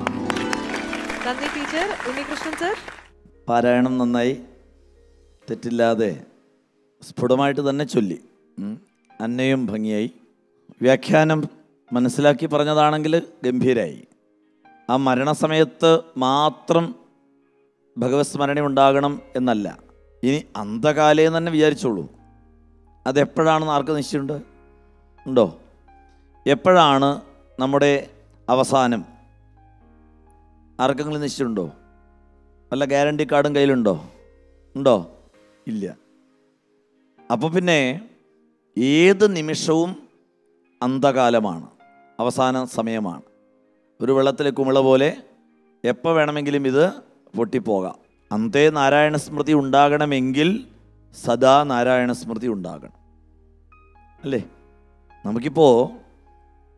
നന്ദി ടീച്ചർ ഉണ്ണികൃഷ്ണൻ സർ പാരായണം നന്നായി തെറ്റില്ലാതെ സ്ഫുടമായിട്ട് തന്നെ ചൊല്ലി ഉം. അന്നയും ഭംഗിയായി വ്യാഖ്യാനം മനസ്സിലാക്കി പറഞ്ഞതാണെങ്കിൽ ഗംഭീരായി ആ മരണസമയത്ത് മാത്രം ഭഗവത് സ്മരണ ഉണ്ടാകണം എന്നല്ല ഇനി അന്ധകാലേ തന്നെ വിചാരിച്ചോളൂ അതെപ്പോഴാണെന്ന് ആർക്ക് നിശ്ചയമുണ്ട് ഉണ്ടോ എപ്പോഴാണ് നമ്മുടെ അവസാനം ആർക്കെങ്കിലും നിശ്ചയമുണ്ടോ വല്ല ഗ്യാരണ്ടി കാർഡും കയ്യിലുണ്ടോ ഉണ്ടോ ഇല്ല അപ്പോൾ പിന്നെ ഏത് നിമിഷവും അന്ധകാലമാണ് അവസാന സമയമാണ് ഒരു വെള്ളത്തിലെ കുമിള പോലെ എപ്പോൾ വേണമെങ്കിലും ഇത് പൊട്ടിപ്പോകാം അന്തേ നാരായണ സ്മൃതി ഉണ്ടാകണമെങ്കിൽ സദാ നാരായണ സ്മൃതി ഉണ്ടാകണം അല്ലേ നമുക്കിപ്പോൾ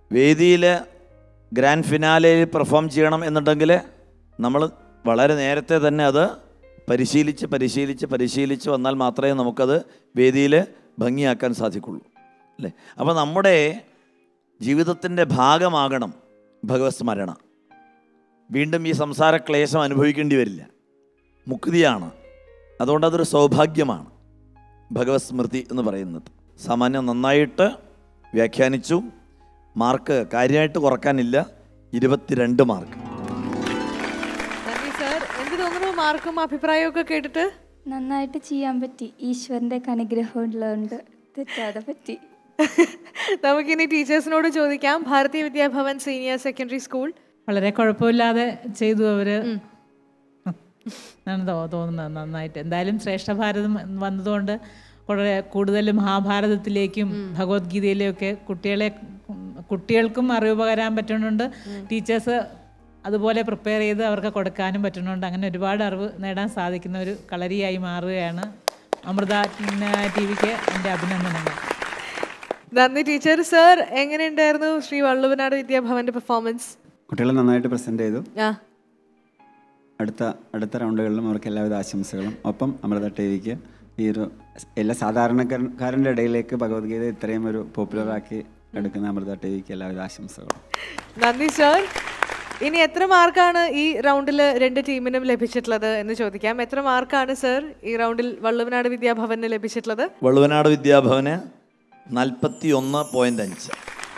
വേദിയിൽ ഗ്രാൻഡ് ഫിനാലയിൽ പെർഫോം ചെയ്യണം എന്നുണ്ടെങ്കിൽ നമ്മൾ വളരെ നേരത്തെ തന്നെ അത് പരിശീലിച്ച് പരിശീലിച്ച് പരിശീലിച്ച് വന്നാൽ മാത്രമേ നമുക്കത് വേദിയിൽ ഭംഗിയാക്കാൻ സാധിക്കുള്ളൂ അല്ലേ അപ്പോൾ നമ്മുടെ ജീവിതത്തിൻ്റെ ഭാഗമാകണം ഭഗവത് സ്മരണ വീണ്ടും ഈ സംസാര ക്ലേശം അനുഭവിക്കേണ്ടി വരില്ല മുക്തിയാണ് അതുകൊണ്ട് അതൊരു സൗഭാഗ്യമാണ് ഭഗവത് സ്മൃതി എന്ന് പറയുന്നത് സാമാന്യം നന്നായിട്ട് വ്യാഖ്യാനിച്ചു മാർക്ക് കാര്യമായിട്ട് കുറക്കാനില്ല ഇരുപത്തിരണ്ട് മാർക്ക് നന്ദി സർ എന്ത് തോന്നുന്നു മാർക്കും അഭിപ്രായവും ഒക്കെ കേട്ടിട്ട് നന്നായിട്ട് ചെയ്യാൻ പറ്റി ഈശ്വരൻ്റെ ഒക്കെ അനുഗ്രഹം ഉള്ളതുകൊണ്ട് തെറ്റാതെ പറ്റി നമുക്കിനി ടീച്ചേഴ്സിനോട് ചോദിക്കാം ഭാരതീയ വിദ്യാഭവൻ സീനിയർ സെക്കൻഡറി സ്കൂൾ വളരെ കുഴപ്പമില്ലാതെ ചെയ്തു അവര് എന്നാണ് തോ- തോന്നുന്നത് നന്നായിട്ട് എന്തായാലും ശ്രേഷ്ഠ ഭാരതം വന്നതുകൊണ്ട് വളരെ കൂടുതൽ മഹാഭാരതത്തിലേക്കും ഭഗവത്ഗീതയിലേക്കും കുട്ടികളെ കുട്ടികൾക്കും അറിവ് പകരാൻ പറ്റുന്നുണ്ട് ടീച്ചേഴ്സ് അതുപോലെ പ്രിപ്പയർ ചെയ്ത് അവർക്ക് കൊടുക്കാനും പറ്റുന്നുണ്ട് അങ്ങനെ ഒരുപാട് അറിവ് നേടാൻ സാധിക്കുന്ന ഒരു കളരിയായി മാറുകയാണ് അമൃത ടി വിക്ക് എൻ്റെ അഭിനന്ദനങ്ങൾ നന്ദി ടീച്ചർ സർ എങ്ങനെയുണ്ടായിരുന്നു ശ്രീ വള്ളുവനാട് വിദ്യാഭവന്റെ പെർഫോമൻസ് കുട്ടികൾ നന്നായിട്ട് പ്രസൻറ്റ് ചെയ്തു ആ അടുത്ത അടുത്ത റൗണ്ടുകളിലും അവർക്ക് എല്ലാവിധ ആശംസകളും ഒപ്പം അമൃത ടി വിക്ക് ഈ ഒരു എല്ലാ സാധാരണക്കാരൻ്റെ ഇടയിലേക്ക് ഭഗവത്ഗീത ഇത്രയും ഒരു പോപ്പുലറാക്കി എടുക്കുന്ന അമൃത ടി വിക്ക് എല്ലാവിധ ആശംസകളും നന്ദി സർ ഇനി എത്ര മാർക്കാണ് ഈ റൗണ്ടിൽ രണ്ട് ടീമിനും ലഭിച്ചിട്ടുള്ളത് എന്ന് ചോദിക്കാം എത്ര മാർക്കാണ് സർ ഈ റൗണ്ടിൽ വള്ളുവനാട് വിദ്യാഭവന് ലഭിച്ചിട്ടുള്ളത് വള്ളുവനാട് വിദ്യാഭവന് നാൽപ്പത്തി ഒന്ന് പോയിൻ്റ് അഞ്ച്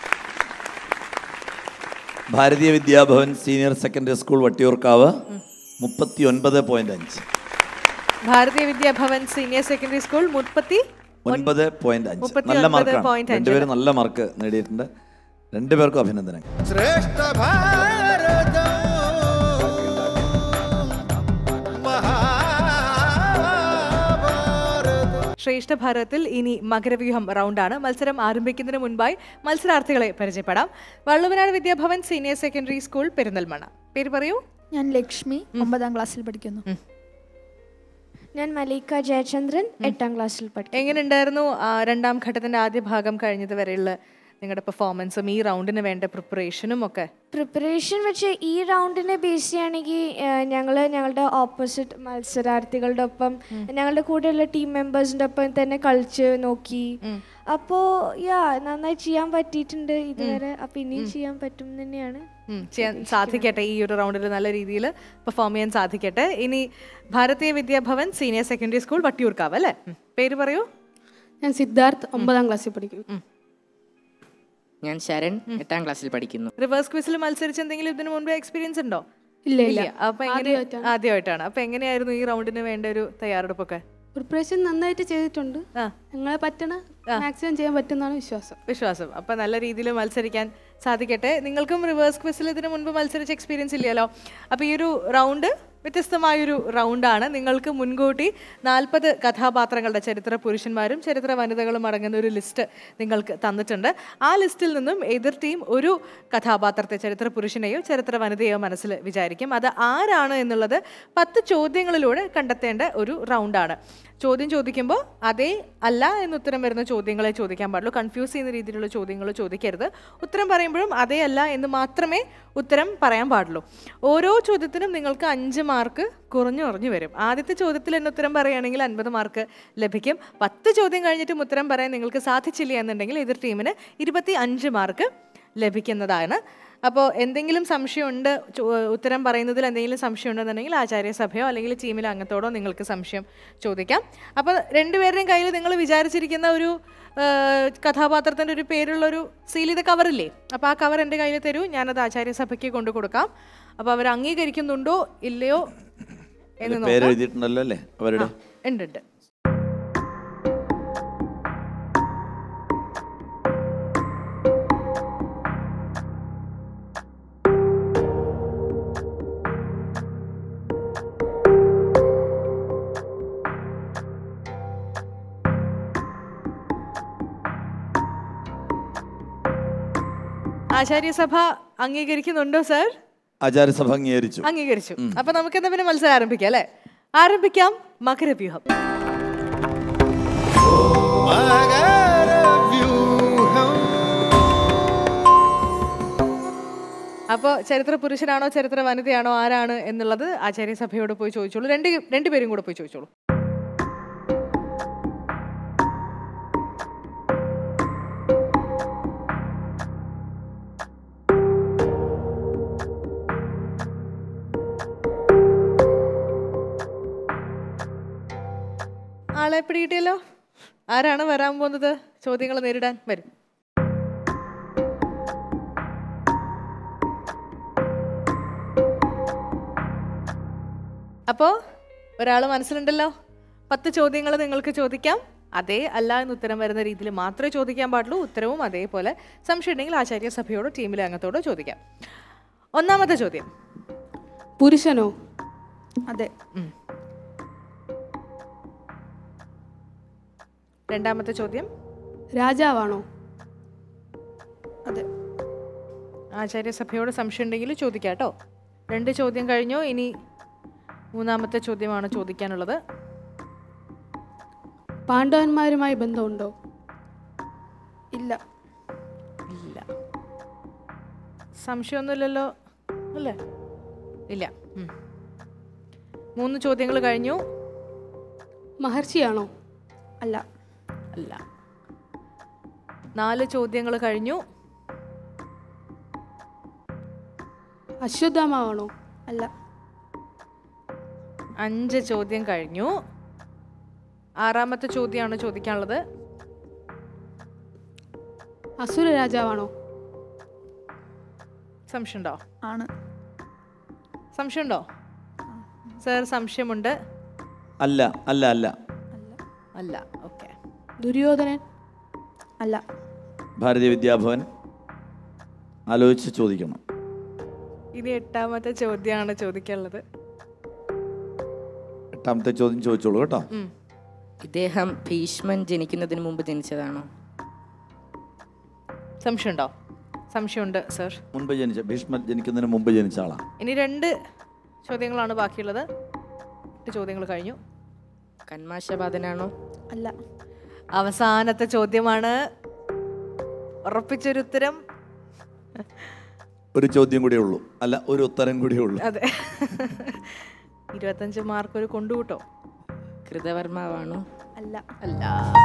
ഭാരതീയ Vidyabhavan senior secondary school Vattiyoorkavu മുപ്പത്തി ഒൻപത് പോയിൻ്റ് അഞ്ച് ഭാരതീയ വിദ്യാഭവൻ സീനിയർ സെക്കൻഡറി സ്കൂൾ മുപ്പത്തി ഒൻപത് പോയിന്റ് അഞ്ച് മുപ്പത്തി നല്ല ഒൻപത് മാർക്കാണ് point അഞ്ച്. രണ്ടുപേരും നല്ല മാർക്ക് നേടിയിട്ടുണ്ട് രണ്ടുപേർക്കും അഭിനന്ദനങ്ങൾ ശ്രേഷ്ഠ ഭാരതം മഹാഭാരതം ശ്രേഷ്ഠ ഭാരതത്തിൽ ഇനി മകരവ്യൂഹം റൗണ്ടാണ് മത്സരം ആരംഭിക്കുന്നതിന് മുൻപായി മത്സരാർത്ഥികളെ പരിചയപ്പെടാം Valluvanad Vidyabhavan senior secondary school Perinthalmanna പേര് പറയൂ ഞാൻ ലക്ഷ്മി ഒമ്പതാം ക്ലാസ്സിൽ പഠിക്കുന്നു ഞാൻ മലീക്ക ജയചന്ദ്രൻ എട്ടാം ക്ലാസ്സിൽ പഠിക്കും എങ്ങനെയുണ്ടായിരുന്നു ആ, രണ്ടാം ഘട്ടത്തിന്റെ ആദ്യ ഭാഗം കഴിഞ്ഞത് വരെയുള്ള നിങ്ങളുടെ പെർഫോമൻസും ഈ റൗണ്ടിന് വേണ്ട പ്രിപ്പറേഷനും ഒക്കെ പ്രിപ്പറേഷൻ വെച്ച് ഈ റൗണ്ടിനെ ബേസ് ചെയ്യുകയാണെങ്കിൽ ഞങ്ങൾ ഞങ്ങളുടെ ഓപ്പോസിറ്റ് മത്സരാർത്ഥികളുടെ ഒപ്പം ഞങ്ങളുടെ കൂടെയുള്ള ടീം മെമ്പേഴ്സിൻ്റെ ഒപ്പം തന്നെ കളിച്ച് നോക്കി അപ്പോൾ യാ നന്നായി ചെയ്യാൻ പറ്റിയിട്ടുണ്ട് ഇതുവരെ അപ്പം ഇനിയും ചെയ്യാൻ പറ്റും എന്ന് തന്നെയാണ് ഉം, ചെയ്യാൻ സാധിക്കട്ടെ ഈ ഒരു റൗണ്ടിൽ നല്ല രീതിയിൽ പെർഫോം ചെയ്യാൻ സാധിക്കട്ടെ ഇനി ഭാരതീയ Vidyabhavan senior secondary school Vattiyoorkavu അല്ലേ ഉം. പേര് പറയൂ ഞാൻ സിദ്ധാർത്ഥ് ഒമ്പതാം ക്ലാസ്സിൽ പഠിക്കുന്നു ഞാൻ ശരൺ എട്ടാം ക്ലാസ്സിൽ പഠിക്കുന്നു റിവേഴ്സ് ക്വിസിൽ മത്സരിച്ച് എന്തെങ്കിലും ഇതിനു മുൻപ് എക്സ്പീരിയൻസ് ഉണ്ടോ ഇല്ല, ഇല്ല. അപ്പൊ എങ്ങനെ ആദ്യമായിട്ടാണ് അപ്പൊ എങ്ങനെയായിരുന്നു ഈ റൗണ്ടിന് വേണ്ട ഒരു തയ്യാറെടുപ്പൊക്കെ പ്രിപ്പറേഷൻ നന്നായിട്ട് ചെയ്തിട്ടുണ്ട് ഞങ്ങളെ പറ്റണ മാക്സിമം ചെയ്യാൻ പറ്റുന്നതാണ് വിശ്വാസം വിശ്വാസം അപ്പൊ നല്ല രീതിയിൽ മത്സരിക്കാൻ സാധിക്കട്ടെ നിങ്ങൾക്കും റിവേഴ്സ് ക്വിസിൽ ഇതിനു മുൻപ് മത്സരിച്ച എക്സ്പീരിയൻസ് ഇല്ലല്ലോ അപ്പൊ ഈ ഒരു റൗണ്ട് വ്യത്യസ്തമായൊരു റൗണ്ടാണ് നിങ്ങൾക്ക് മുൻകൂട്ടി നാൽപ്പത് കഥാപാത്രങ്ങളുടെ ചരിത്ര പുരുഷന്മാരും ചരിത്ര വനിതകളും അടങ്ങുന്ന ഒരു ലിസ്റ്റ് നിങ്ങൾക്ക് തന്നിട്ടുണ്ട് ആ ലിസ്റ്റിൽ നിന്നും എതിർ ടീം ഒരു കഥാപാത്രത്തെ ചരിത്ര പുരുഷനെയോ ചരിത്ര വനിതയോ മനസ്സിൽ വിചാരിക്കും അത് ആരാണ് എന്നുള്ളത് പത്ത് ചോദ്യങ്ങളിലൂടെ കണ്ടെത്തേണ്ട ഒരു റൗണ്ടാണ് ചോദ്യം ചോദിക്കുമ്പോൾ അതേ അല്ല എന്ന് ഉത്തരം വരുന്ന ചോദ്യങ്ങളെ ചോദിക്കാൻ പാടുള്ളൂ കൺഫ്യൂസ് ചെയ്യുന്ന രീതിയിലുള്ള ചോദ്യങ്ങൾ ചോദിക്കരുത് ഉത്തരം പറയുമ്പോഴും അതേ അല്ല എന്ന് മാത്രമേ ഉത്തരം പറയാൻ പാടുള്ളൂ ഓരോ ചോദ്യത്തിനും നിങ്ങൾക്ക് അഞ്ച് മാർക്ക് കുറഞ്ഞു കുറഞ്ഞു വരും ആദ്യത്തെ ചോദ്യത്തിൽ തന്നെ ഉത്തരം പറയുകയാണെങ്കിൽ അൻപത് മാർക്ക് ലഭിക്കും പത്ത് ചോദ്യം കഴിഞ്ഞിട്ടും ഉത്തരം പറയാൻ നിങ്ങൾക്ക് സാധിച്ചില്ല എന്നുണ്ടെങ്കിൽ എതിർ ടീമിന് ഇരുപത്തി അഞ്ച് മാർക്ക് ലഭിക്കുന്നതാണ് അപ്പോൾ എന്തെങ്കിലും സംശയമുണ്ട് ചോ- ഉത്തരം പറയുന്നതിൽ എന്തെങ്കിലും സംശയം ഉണ്ടെന്നുണ്ടെങ്കിൽ ആചാര്യസഭയോ അല്ലെങ്കിൽ ടീമിലെ അംഗത്തോടോ നിങ്ങൾക്ക് സംശയം ചോദിക്കാം അപ്പോൾ രണ്ടുപേരുടെയും കയ്യിൽ നിങ്ങൾ വിചാരിച്ചിരിക്കുന്ന ഒരു ആ, കഥാപാത്രത്തിൻ്റെ ഒരു പേരുള്ളൊരു സീൽ ചെയ്ത കവറില്ലേ അപ്പോൾ ആ കവർ എൻ്റെ കയ്യിൽ തരൂ ഞാനത് ആചാര്യസഭയ്ക്ക് കൊണ്ടു കൊടുക്കാം അപ്പോൾ അവർ അംഗീകരിക്കുന്നുണ്ടോ ഇല്ലയോ എന്ന് പേര് നോക്കാം എഴുതിയിട്ടുണ്ടല്ലോ അല്ലേ അവരുടെ ഉണ്ട് ഉണ്ട് ആചാര്യസഭ അംഗീകരിക്കുന്നുണ്ടോ സർ ആചാര്യസഭ അംഗീകരിച്ചു അംഗീകരിച്ചു അപ്പൊ നമുക്ക് എന്താ പിന്നെ മത്സരം ആരംഭിക്കാം അല്ലേ ആരംഭിക്കാം മകരവ്യൂഹം മകരവ്യൂഹം അപ്പോൾ ചരിത്ര പുരുഷനാണോ ചരിത്ര വനിതയാണോ ആരാണ് എന്നുള്ളത് ആചാര്യസഭയോട് പോയി ചോദിച്ചോളൂ രണ്ട് രണ്ടുപേരും കൂടെ പോയി ചോദിച്ചോളൂ ആളെ പിടികിട്ടിയല്ലോ ആരാണ് വരാൻ പോകുന്നത് ചോദ്യങ്ങൾ നേരിടാൻ വരും അപ്പോൾ ഒരാൾ മനസ്സിലുണ്ടല്ലോ പത്ത് ചോദ്യങ്ങൾ നിങ്ങൾക്ക് ചോദിക്കാം അതേ അല്ല എന്ന് ഉത്തരം വരുന്ന രീതിയിൽ മാത്രമേ ചോദിക്കാൻ പാടുള്ളൂ ഉത്തരവും അതേപോലെ സംശയം ഉണ്ടെങ്കിൽ ആചാര്യ സഭയോടോ ടീമിലെ അംഗത്തോടോ ചോദിക്കാം ഒന്നാമത്തെ ചോദ്യം പുരുഷനോ അതെ രണ്ടാമത്തെ ചോദ്യം രാജാവാണോ അതെ ആചാര്യസഭയോട് സംശയം ഉണ്ടെങ്കിൽ ചോദിക്കാം കേട്ടോ രണ്ട് ചോദ്യം കഴിഞ്ഞു ഇനി മൂന്നാമത്തെ ചോദ്യമാണ് ചോദിക്കാനുള്ളത് പാണ്ഡവന്മാരുമായി ബന്ധമുണ്ടോ ഇല്ല ഇല്ല സംശയമൊന്നുമില്ലല്ലോ അല്ലേ ഇല്ല ഉം. മൂന്ന് ചോദ്യങ്ങൾ കഴിഞ്ഞു മഹർഷിയാണോ അല്ല അല്ല നാല് ചോദ്യങ്ങൾ കഴിഞ്ഞു അശ്വത്ഥാമാവാണോ അല്ല അഞ്ച് ചോദ്യം കഴിഞ്ഞു ആറാമത്തെ ചോദ്യമാണ് ചോദിക്കാനുള്ളത് അസുര രാജാവാണോ സംശയമുണ്ടോ ആണ് സംശയമുണ്ടോ സർ സംശയമുണ്ട് അല്ല അല്ല അല്ല അല്ല ഓക്കെ ദുര്യോധനൻ അല്ല ഭാരതീയ വിദ്യാഭവൻ ആലോചിച്ച് ചോദിക്കണം ഇനി എട്ടാമത്തെ ചോദ്യമാണ് ചോദിക്കാനുള്ളത് എട്ടാമത്തെ ചോദ്യം ചോദിച്ചോളൂ കേട്ടോ ഉം. ഇദ്ദേഹം ഭീഷ്മൻ ജനിക്കുന്നതിന് മുമ്പ് ജനിച്ചതാണോ സംശയമുണ്ടോ സംശയമുണ്ട് സർ മുൻപ് ജനിച്ച ഭീഷ്മ ജനിക്കുന്നതിന് മുമ്പ് ജനിച്ച ആളാണ് ഇനി രണ്ട് ചോദ്യങ്ങളാണ് ബാക്കിയുള്ളത് എട്ട് ചോദ്യങ്ങൾ കഴിഞ്ഞു കന്മാശബാധനാണോ അല്ല അവസാനത്തെ ചോദ്യമാണ് ഉറപ്പിച്ചൊരു ഉത്തരം ഒരു ചോദ്യം കൂടിയേ ഉള്ളൂ അല്ല ഒരു ഉത്തരം കൂടിയേ ഉള്ളൂ അതെ ഇരുപത്തഞ്ച് മാർക്ക് ഒരു കൊണ്ടുകൂട്ടോ കൃതവർമാവാണോ അല്ല അല്ല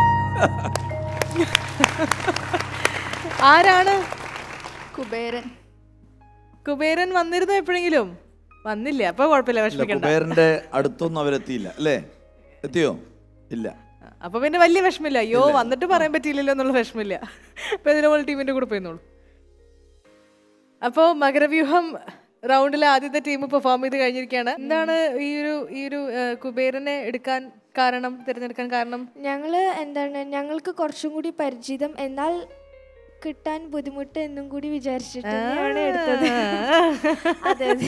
ആരാണ് കുബേരൻ കുബേരൻ വന്നിരുന്നോ എപ്പോഴെങ്കിലും വന്നില്ല അപ്പൊ കുഴപ്പമില്ല ഇല്ല വിഷമിക്കണ്ട കുബേരന്റെ അടുത്തൊന്നും അവരെത്തിയില്ല അല്ലേ എത്തിയോ ഇല്ല അപ്പൊ പിന്നെ വലിയ വിഷമില്ല അയ്യോ വന്നിട്ട് പറയാൻ പറ്റിയില്ലല്ലോ എന്നുള്ള വിഷമില്ല അപ്പൊ ഇതിനെ പോലെ ടീമിന്റെ കൂടെ പോയിന്നോളൂ അപ്പോൾ മകരവ്യൂഹം റൗണ്ടിലെ ആദ്യത്തെ ടീം പെർഫോം ചെയ്ത് കഴിഞ്ഞിരിക്കുകയാണ് എന്താണ് ഈ ഒരു ഈ ഒരു ആ, കുബേരനെ എടുക്കാൻ കാരണം തിരഞ്ഞെടുക്കാൻ കാരണം ഞങ്ങൾ എന്താണ് ഞങ്ങൾക്ക് കുറച്ചും കൂടി പരിചിതം എന്നാൽ കിട്ടാൻ ബുദ്ധിമുട്ട് എന്നും കൂടി വിചാരിച്ചിട്ട് തന്നെയാണ് എടുത്തത് അതെ അതെ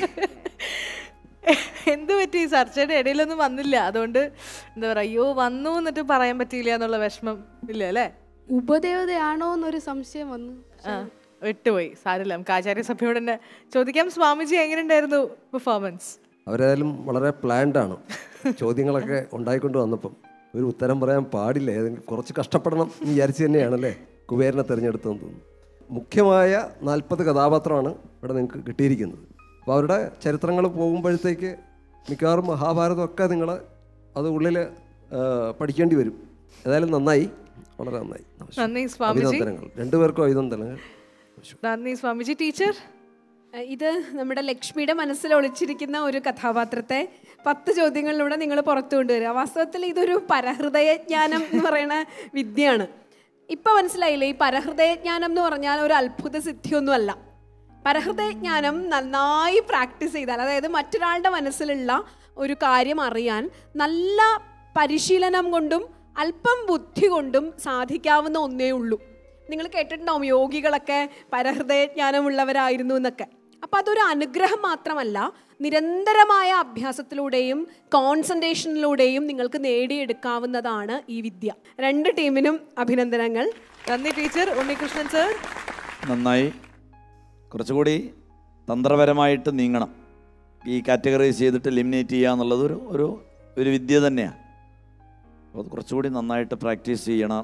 എന്ത് പറ്റി ചർച്ചയുടെ ഇടയിലൊന്നും വന്നില്ല അതുകൊണ്ട് എന്താ പറയാ അയ്യോ വന്നു എന്നിട്ട് പറയാൻ പറ്റിയില്ല എന്നുള്ള വിഷമം ഇല്ല അല്ലേ ഉപദേവതയാണോ എന്നൊരു സംശയം വന്നു ആ വിട്ടുപോയി സാരില്ല നമുക്ക് ആചാര്യസഭയോട് തന്നെ ചോദിക്കാം സ്വാമിജി എങ്ങനെയുണ്ടായിരുന്നു പെർഫോമൻസ് അവരേതായാലും വളരെ പ്ലാൻഡ് ആണ് ചോദ്യങ്ങളൊക്കെ ഉണ്ടായിക്കൊണ്ട് വന്നപ്പം ഒരു ഉത്തരം പറയാൻ പാടില്ല ഏതെങ്കിലും കുറച്ച് കഷ്ടപ്പെടണം എന്ന് വിചാരിച്ച് തന്നെയാണല്ലേ കുബേരനെ തിരഞ്ഞെടുത്തതെന്ന് തോന്നുന്നു മുഖ്യമായ നാൽപ്പത് കഥാപാത്രമാണ് ഇവിടെ നിങ്ങൾക്ക് കിട്ടിയിരിക്കുന്നത് അപ്പോൾ അവരുടെ ചരിത്രങ്ങൾ പോകുമ്പോഴത്തേക്ക് മിക്കവാറും മഹാഭാരതം ഒക്കെ നിങ്ങൾ അത് ഉള്ളിൽ പഠിക്കേണ്ടി വരും ഏതായാലും നന്നായി വളരെ നന്നായി നന്ദി സ്വാമിജി അഭിനന്ദനങ്ങൾ രണ്ടുപേർക്കും അഭിനന്ദനങ്ങൾ നന്ദി സ്വാമിജി ടീച്ചർ ഏഹ് ഇത് നമ്മുടെ ലക്ഷ്മിയുടെ മനസ്സിൽ ഒളിച്ചിരിക്കുന്ന ഒരു കഥാപാത്രത്തെ പത്ത് ചോദ്യങ്ങളിലൂടെ നിങ്ങൾ പുറത്തു കൊണ്ടുവരിക വാസ്തവത്തിൽ ഇതൊരു പരഹൃദയജ്ഞാനം എന്ന് പറയുന്ന വിദ്യയാണ് ഇപ്പൊ മനസ്സിലായില്ലേ ഈ പരഹൃദയജ്ഞാനം എന്ന് പറഞ്ഞാൽ ഒരു അത്ഭുത സിദ്ധിയൊന്നുമല്ല പരഹൃദയജ്ഞാനം നന്നായി പ്രാക്ടീസ് ചെയ്താൽ അതായത് മറ്റൊരാളുടെ മനസ്സിലുള്ള ഒരു കാര്യം അറിയാൻ നല്ല പരിശീലനം കൊണ്ടും അല്പം ബുദ്ധി കൊണ്ടും സാധിക്കാവുന്ന ഒന്നേ ഉള്ളൂ നിങ്ങൾ കേട്ടിട്ടുണ്ടാവും യോഗികളൊക്കെ പരഹൃദയജ്ഞാനമുള്ളവരായിരുന്നു എന്നൊക്കെ അപ്പം അതൊരു അനുഗ്രഹം മാത്രമല്ല നിരന്തരമായ അഭ്യാസത്തിലൂടെയും കോൺസെൻട്രേഷനിലൂടെയും നിങ്ങൾക്ക് നേടിയെടുക്കാവുന്നതാണ് ഈ വിദ്യ രണ്ട് ടീമിനും അഭിനന്ദനങ്ങൾ നന്ദി ടീച്ചർ ഉണ്ണികൃഷ്ണൻ സർ നന്നായി കുറച്ചുകൂടി തന്ത്രപരമായിട്ട് നീങ്ങണം ഈ കാറ്റഗറൈസ് ചെയ്തിട്ട് എലിമിനേറ്റ് ചെയ്യുക എന്നുള്ളത് ഒരു ഒരു ഒരു വിദ്യ തന്നെയാണ് അപ്പോൾ അത് കുറച്ചുകൂടി നന്നായിട്ട് പ്രാക്ടീസ് ചെയ്യണം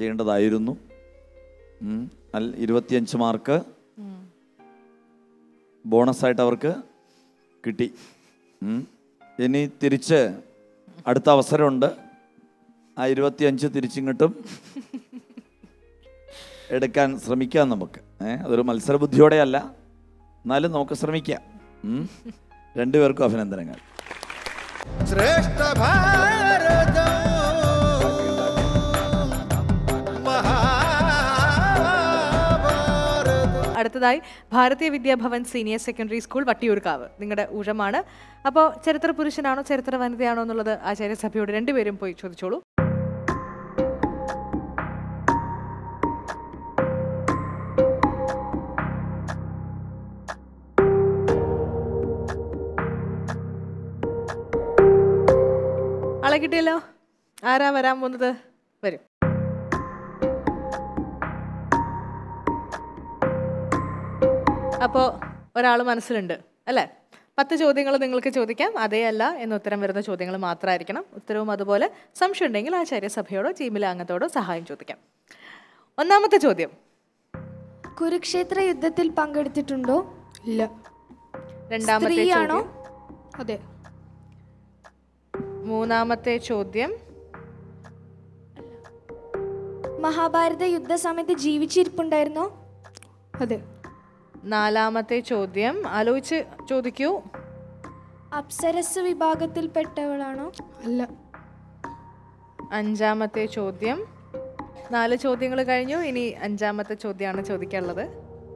ചെയ്യേണ്ടതായിരുന്നു ഉം. അൽ ഇരുപത്തിയഞ്ച് മാർക്ക് ബോണസായിട്ട് അവർക്ക് കിട്ടി ഉം. ഇനി തിരിച്ച് അടുത്ത അവസരമുണ്ട് ആ ഇരുപത്തിയഞ്ച് തിരിച്ചിങ്ങോട്ടും എടുക്കാൻ ശ്രമിക്കാം നമുക്ക് ഏ അതൊരു മത്സരബുദ്ധിയോടെ അല്ല എന്നാലും നമുക്ക് ശ്രമിക്കാം ഉം. രണ്ടുപേർക്കും അഭിനന്ദനങ്ങൾ ശ്രേഷ്ഠ ഭാരത അടുത്തതായി ഭാരതീയ Vidyabhavan senior secondary school Vattiyoorkavu നിങ്ങളുടെ ഊഴമാണ് അപ്പോൾ ചരിത്ര പുരുഷനാണോ ചരിത്ര വനിതയാണോ എന്നുള്ളത് ആചാര്യസഭയോട് രണ്ടുപേരും പോയി ചോദിച്ചോളൂ ആളെ കിട്ടിയല്ലോ ആരാ വരാൻ പോകുന്നത് വരും അപ്പോൾ ഒരാൾ മനസ്സിലുണ്ട് അല്ലേ പത്ത് ചോദ്യങ്ങൾ നിങ്ങൾക്ക് ചോദിക്കാം അതേ അല്ല എന്ന് ഉത്തരം വരുന്ന ചോദ്യങ്ങൾ മാത്രമായിരിക്കണം ഉത്തരവും അതുപോലെ സംശയം ഉണ്ടെങ്കിൽ ആചാര്യസഭയോടോ ടീമിലെ അംഗത്തോടോ സഹായം ചോദിക്കാം ഒന്നാമത്തെ ചോദ്യം കുരുക്ഷേത്ര യുദ്ധത്തിൽ പങ്കെടുത്തിട്ടുണ്ടോ ഇല്ല രണ്ടാമത്തെ സ്ത്രീയാണോ? ചോദ്യം അതെ മൂന്നാമത്തെ ചോദ്യം മഹാഭാരത യുദ്ധ സമയത്ത് ജീവിച്ചിരിപ്പുണ്ടായിരുന്നോ അതെ നാലാമത്തെ ചോദ്യം ആലോചിച്ച് ചോദിക്കൂ അപ്സരസ് വിഭാഗത്തിൽപ്പെട്ടവളാണോ അല്ല അഞ്ചാമത്തെ ചോദ്യം നാല് ചോദ്യങ്ങൾ കഴിഞ്ഞു ഇനി അഞ്ചാമത്തെ ചോദ്യമാണ് ചോദിക്കാനുള്ളത്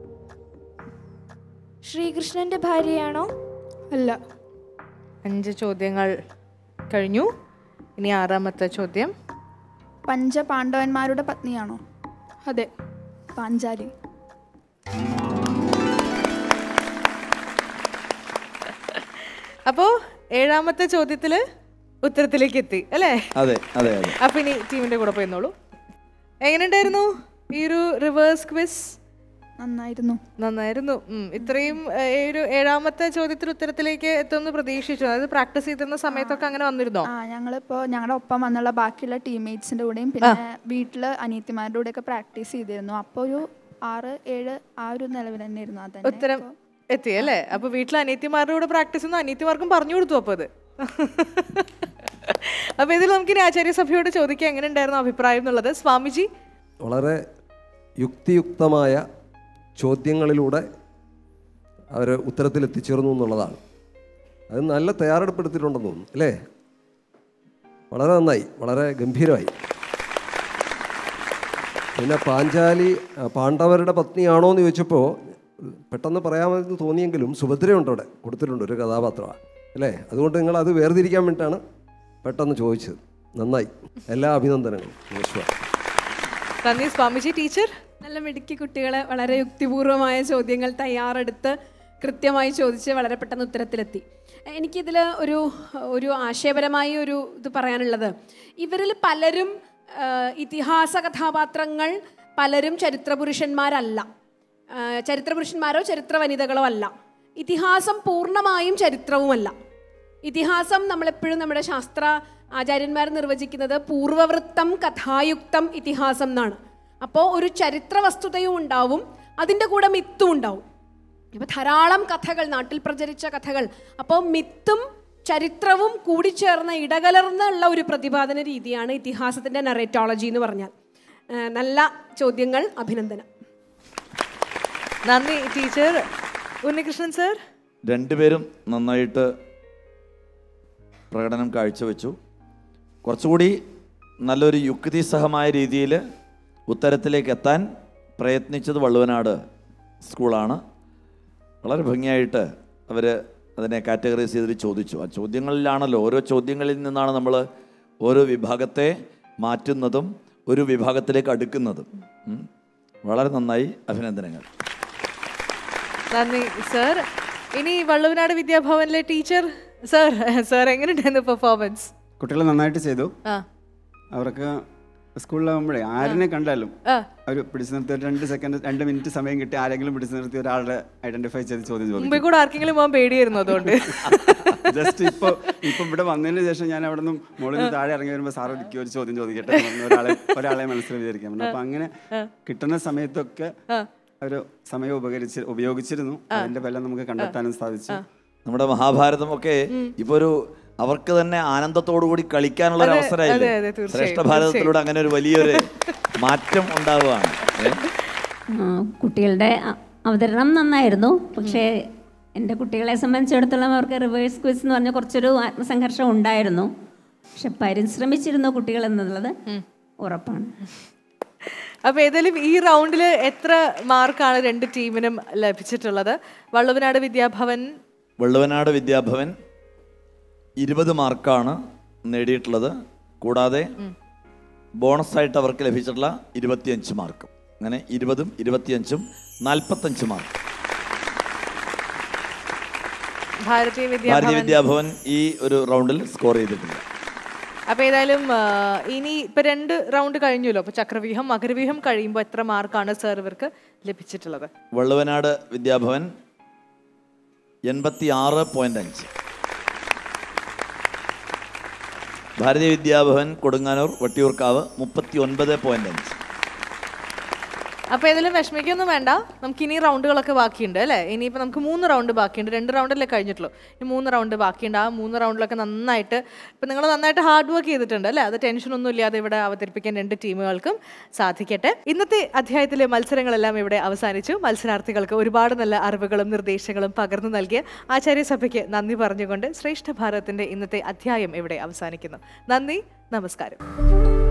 ശ്രീകൃഷ്ണന്റെ ഭാര്യയാണോ അല്ല അഞ്ച് ചോദ്യങ്ങൾ കഴിഞ്ഞു ഇനി ആറാമത്തെ ചോദ്യം പഞ്ചപാണ്ഡവന്മാരുടെ പത്നിയാണോ അതെ പാഞ്ചാലി അപ്പോൾ ഏഴാമത്തെ ചോദ്യത്തില് ഉത്തരത്തിലേക്ക് എത്തി അല്ലേ അതെ അതെ അതെ അപ്പൊ ഇനി ടീമിന്റെ കൂടെ പോയിരുന്നോളൂ എങ്ങനെയുണ്ടായിരുന്നു ഈ ഒരു റിവേഴ്സ് ക്വിസ് നന്നായിരുന്നു നന്നായിരുന്നു ഉം. ഇത്രയും ഏഹ്, ഈ ഒരു ഏഴാമത്തെ ചോദ്യത്തിന് ഉത്തരത്തിലേക്ക് എത്തുമെന്ന് പ്രതീക്ഷിച്ചു അതായത് പ്രാക്ടീസ് ചെയ്തിരുന്ന സമയത്തൊക്കെ അങ്ങനെ വന്നിരുന്നോ ആ ഞങ്ങളിപ്പോൾ ഞങ്ങളുടെ ഒപ്പം വന്നുള്ള ബാക്കിയുള്ള ടീംമേറ്റ്സിൻ്റെ കൂടെയും പിന്നെ വീട്ടിൽ അനിയത്തിമാരുടെ കൂടെയൊക്കെ പ്രാക്ടീസ് ചെയ്തിരുന്നു അപ്പോൾ ഒരു ആറ് ഏഴ് ആ ഒരു നിലവിൽ തന്നെ ഇരുന്നു അത് തന്നെ ഉത്തരം എത്തി അല്ലേ അപ്പൊ വീട്ടിൽ അനിയത്തിമാരുടെ കൂടെ പ്രാക്ടീസ് ഒന്നും അനിയത്തിമാർക്കും പറഞ്ഞു കൊടുത്തു അപ്പൊ അത് അപ്പൊ ഇതിൽ നമുക്ക് ഇനി ആചാര്യസഭയോട് ചോദിക്കാം എങ്ങനെ ഉണ്ടായിരുന്നു അഭിപ്രായം എന്നുള്ളത് സ്വാമിജി വളരെ യുക്തിയുക്തമായ ചോദ്യങ്ങളിലൂടെ അവർ ഉത്തരത്തിൽ എത്തിച്ചേർന്നു എന്നുള്ളതാണ് അത് നല്ല തയ്യാറെടുപ്പെടുത്തിയിട്ടുണ്ടെന്ന് തോന്നുന്നു അല്ലേ വളരെ നന്നായി വളരെ ഗംഭീരമായി പിന്നെ പാഞ്ചാലി ആ, പാണ്ഡവരുടെ പത്നിയാണോ എന്ന് ചോദിച്ചപ്പോൾ പെട്ടെന്ന് പറയാമെന്ന് തോന്നിയെങ്കിലും സുഭദ്രയുണ്ട് അവിടെ കൊടുത്തിട്ടുണ്ട് ഒരു കഥാപാത്രമാണ് അല്ലേ അതുകൊണ്ട് നിങ്ങൾ അത് വേർതിരിക്കാൻ വേണ്ടിയിട്ടാണ് പെട്ടെന്ന് ചോദിച്ചത് നന്നായി എല്ലാ അഭിനന്ദനങ്ങളും നമസ്കാരം നന്ദി സ്വാമിജി ടീച്ചർ നല്ല മിടുക്കി കുട്ടികളെ വളരെ യുക്തിപൂർവമായ ചോദ്യങ്ങൾ തയ്യാറെടുത്ത് കൃത്യമായി ചോദിച്ച് വളരെ പെട്ടെന്ന് ഉത്തരത്തിലെത്തി എനിക്കിതിൽ ഒരു ഒരു ആശയപരമായ ഒരു ഇത് പറയാനുള്ളത് ഇവരിൽ പലരും ആ, ഇതിഹാസ കഥാപാത്രങ്ങൾ പലരും ചരിത്രപുരുഷന്മാരല്ല ആ, ചരിത്രപുരുഷന്മാരോ ചരിത്ര വനിതകളോ അല്ല ഇതിഹാസം പൂർണ്ണമായും ചരിത്രവുമല്ല ഇതിഹാസം നമ്മളെപ്പോഴും നമ്മുടെ ശാസ്ത്ര ആചാര്യന്മാർ നിർവചിക്കുന്നത് പൂർവവൃത്തം കഥായുക്തം ഇതിഹാസം എന്നാണ് അപ്പോൾ ഒരു ചരിത്ര വസ്തുതയും ഉണ്ടാവും അതിൻ്റെ കൂടെ മിത്തും ഉണ്ടാവും ഇപ്പം ധാരാളം കഥകൾ നാട്ടിൽ പ്രചരിച്ച കഥകൾ അപ്പോൾ മിത്തും ചരിത്രവും കൂടിച്ചേർന്ന ഇടകലർന്നുള്ള ഒരു പ്രതിപാദന രീതിയാണ് ഇതിഹാസത്തിൻ്റെ നറേറ്റോളജി എന്ന് പറഞ്ഞാൽ ആ, നല്ല ചോദ്യങ്ങൾ അഭിനന്ദനം നന്ദി ടീച്ചർ ഉണ്ണികൃഷ്ണൻ സർ രണ്ടുപേരും നന്നായിട്ട് പ്രകടനം കാഴ്ചവെച്ചു കുറച്ചുകൂടി നല്ലൊരു യുക്തിസഹമായ രീതിയിൽ ഉത്തരത്തിലേക്ക് എത്താൻ പ്രയത്നിച്ചത് വള്ളുവനാട് സ്കൂളാണ് വളരെ ഭംഗിയായിട്ട് അവർ അതിനെ കാറ്റഗറൈസ് ചെയ്തിട്ട് ചോദിച്ചു ആ ചോദ്യങ്ങളിലാണല്ലോ ഓരോ ചോദ്യങ്ങളിൽ നിന്നാണ് നമ്മൾ ഓരോ വിഭാഗത്തെ മാറ്റുന്നതും ഒരു വിഭാഗത്തിലേക്ക് അടുക്കുന്നതും ഉം. വളരെ നന്നായി അഭിനന്ദനങ്ങൾ നന്ദി സർ ഇനി വള്ളുവനാട് വിദ്യാഭവനിലെ ടീച്ചർ സർ സർ എങ്ങനെയുണ്ടായിരുന്നു പെർഫോമൻസ് കുട്ടികൾ നന്നായിട്ട് ചെയ്തു ആ അവർക്ക് സ്കൂളിലാകുമ്പോഴേ ആരിനെ കണ്ടാലും ആ. അവർ പിടിച്ചു നിർത്തി ഒരു രണ്ട് സെക്കൻഡ് രണ്ട് മിനിറ്റ് സമയം കിട്ടി ആരെങ്കിലും പിടിച്ചു നിർത്തി ഒരാളുടെ ഐഡന്റിഫൈ ചെയ്ത് ചോദ്യം ചോദിക്കും മുമ്പിൽ കൂടെ ആർക്കെങ്കിലും പോകാൻ പേടിയായിരുന്നു അതുകൊണ്ട് ജസ്റ്റ് ഇപ്പൊ ഇപ്പൊ ഇവിടെ വന്നതിന് ശേഷം ഞാൻ അവിടെ നിന്നും മുകളിൽ നിന്ന് താഴെ ഇറങ്ങി വരുമ്പോൾ സാർ എനിക്ക് ഒരു ചോദ്യം ചോദിക്കട്ടെ എന്ന് പറഞ്ഞ് ഒരാളെ ഒരാളെ മനസ്സിൽ വിചാരിക്കാൻ പറ്റും അപ്പൊ അങ്ങനെ കിട്ടുന്ന സമയത്തൊക്കെ ഒരു സമയം ഉപകരിച്ച് ഉപയോഗിച്ചിരുന്നു അതിന്റെ ഫലം നമുക്ക് കണ്ടെത്താനും സാധിച്ചു നമ്മുടെ മഹാഭാരതമൊക്കെ ഇപ്പൊ ഒരു അവർക്ക് തന്നെ ആനന്ദത്തോടു കൂടി കളിക്കാനുള്ള ഒരു അതെ, അവസരമായില്ലേ അതെ, അതെ, തീർച്ചയായും, ശ്രേഷ്ഠ ഭാരതത്തിലൂടെ അങ്ങനെ ഒരു വലിയൊരു മാറ്റം ഉണ്ടാവുകയാണ് ഏ? ആ, കുട്ടികളുടെ അ- അവതരണം നന്നായിരുന്നു പക്ഷേ എൻ്റെ കുട്ടികളെ സംബന്ധിച്ചിടത്തോളം അവർക്ക് റിവേഴ്സ് ക്വിസ് എന്ന് പറഞ്ഞ കുറച്ചൊരു ആത്മസംഘർഷം ഉണ്ടായിരുന്നു പക്ഷെ പരിശ്രമിച്ചിരുന്നു കുട്ടികൾ എന്നുള്ളത് ഉറപ്പാണ് അപ്പൊ ഏതായാലും ഈ റൗണ്ടിൽ എത്ര മാർക്കാണ് രണ്ട് ടീമിനും ലഭിച്ചിട്ടുള്ളത് വള്ളുവനാട് വിദ്യാഭവൻ വള്ളുവനാട് വിദ്യാഭവൻ ഇരുപത് മാർക്കാണ് നേടിയിട്ടുള്ളത് കൂടാതെ ബോണസായിട്ട് അവർക്ക് ലഭിച്ചിട്ടുള്ള ഇരുപത്തിയഞ്ച് മാർക്കും അങ്ങനെ ഇരുപതും ഇരുപത്തിയഞ്ചും നാൽപ്പത്തഞ്ച് മാർക്ക് ഭാരതീയ ഭാരതീയ വിദ്യാഭവൻ വിദ്യാഭവൻ ഈ ഒരു റൗണ്ടിൽ സ്കോർ ചെയ്തിട്ടില്ല അപ്പൊ ഏതായാലും ആ, ഇനി ഇപ്പൊ രണ്ട് റൗണ്ട് കഴിഞ്ഞല്ലോ അപ്പൊ ചക്രവ്യൂഹം മകരവ്യൂഹം കഴിയുമ്പോൾ എത്ര മാർക്കാണ് സർ ഇവർക്ക് ലഭിച്ചിട്ടുള്ളത് വള്ളുവനാട് വിദ്യാഭവൻ എൺപത്തി ആറ് പോയിന്റ് അഞ്ച് ഭാരതീയ വിദ്യാഭവൻ കൊടുങ്ങാനൂർ വട്ടിയൂർക്കാവ് മുപ്പത്തി ഒൻപത് പോയിന്റ് അഞ്ച് അപ്പൊ ഏതായാലും വിഷമിക്കൊന്നും വേണ്ട നമുക്ക് ഇനി റൗണ്ടുകളൊക്കെ ബാക്കിയുണ്ട് അല്ലേ ഇനിയിപ്പോൾ നമുക്ക് മൂന്ന് റൗണ്ട് ബാക്കിയുണ്ട് രണ്ട് റൗണ്ടല്ലേ കഴിഞ്ഞിട്ടുള്ളൂ ഇനി മൂന്ന് റൗണ്ട് ബാക്കിയുണ്ട് ആ മൂന്ന് റൗണ്ടിലൊക്കെ നന്നായിട്ട് ഇപ്പം നിങ്ങൾ നന്നായിട്ട് ഹാർഡ് വർക്ക് ചെയ്തിട്ടുണ്ട് അല്ലേ അത് ടെൻഷനൊന്നും ഇല്ലാതെ ഇവിടെ അവതരിപ്പിക്കാൻ രണ്ട് ടീമുകൾക്കും സാധിക്കട്ടെ ഇന്നത്തെ അധ്യായത്തിലെ മത്സരങ്ങളെല്ലാം ഇവിടെ അവസാനിച്ചു മത്സരാർത്ഥികൾക്ക് ഒരുപാട് നല്ല അറിവുകളും നിർദ്ദേശങ്ങളും പകർന്നു നൽകിയ ആചാര്യസഭയ്ക്ക് നന്ദി പറഞ്ഞുകൊണ്ട് ശ്രേഷ്ഠ ഭാരതത്തിന്റെ ഇന്നത്തെ അധ്യായം ഇവിടെ അവസാനിക്കുന്നു നന്ദി നമസ്കാരം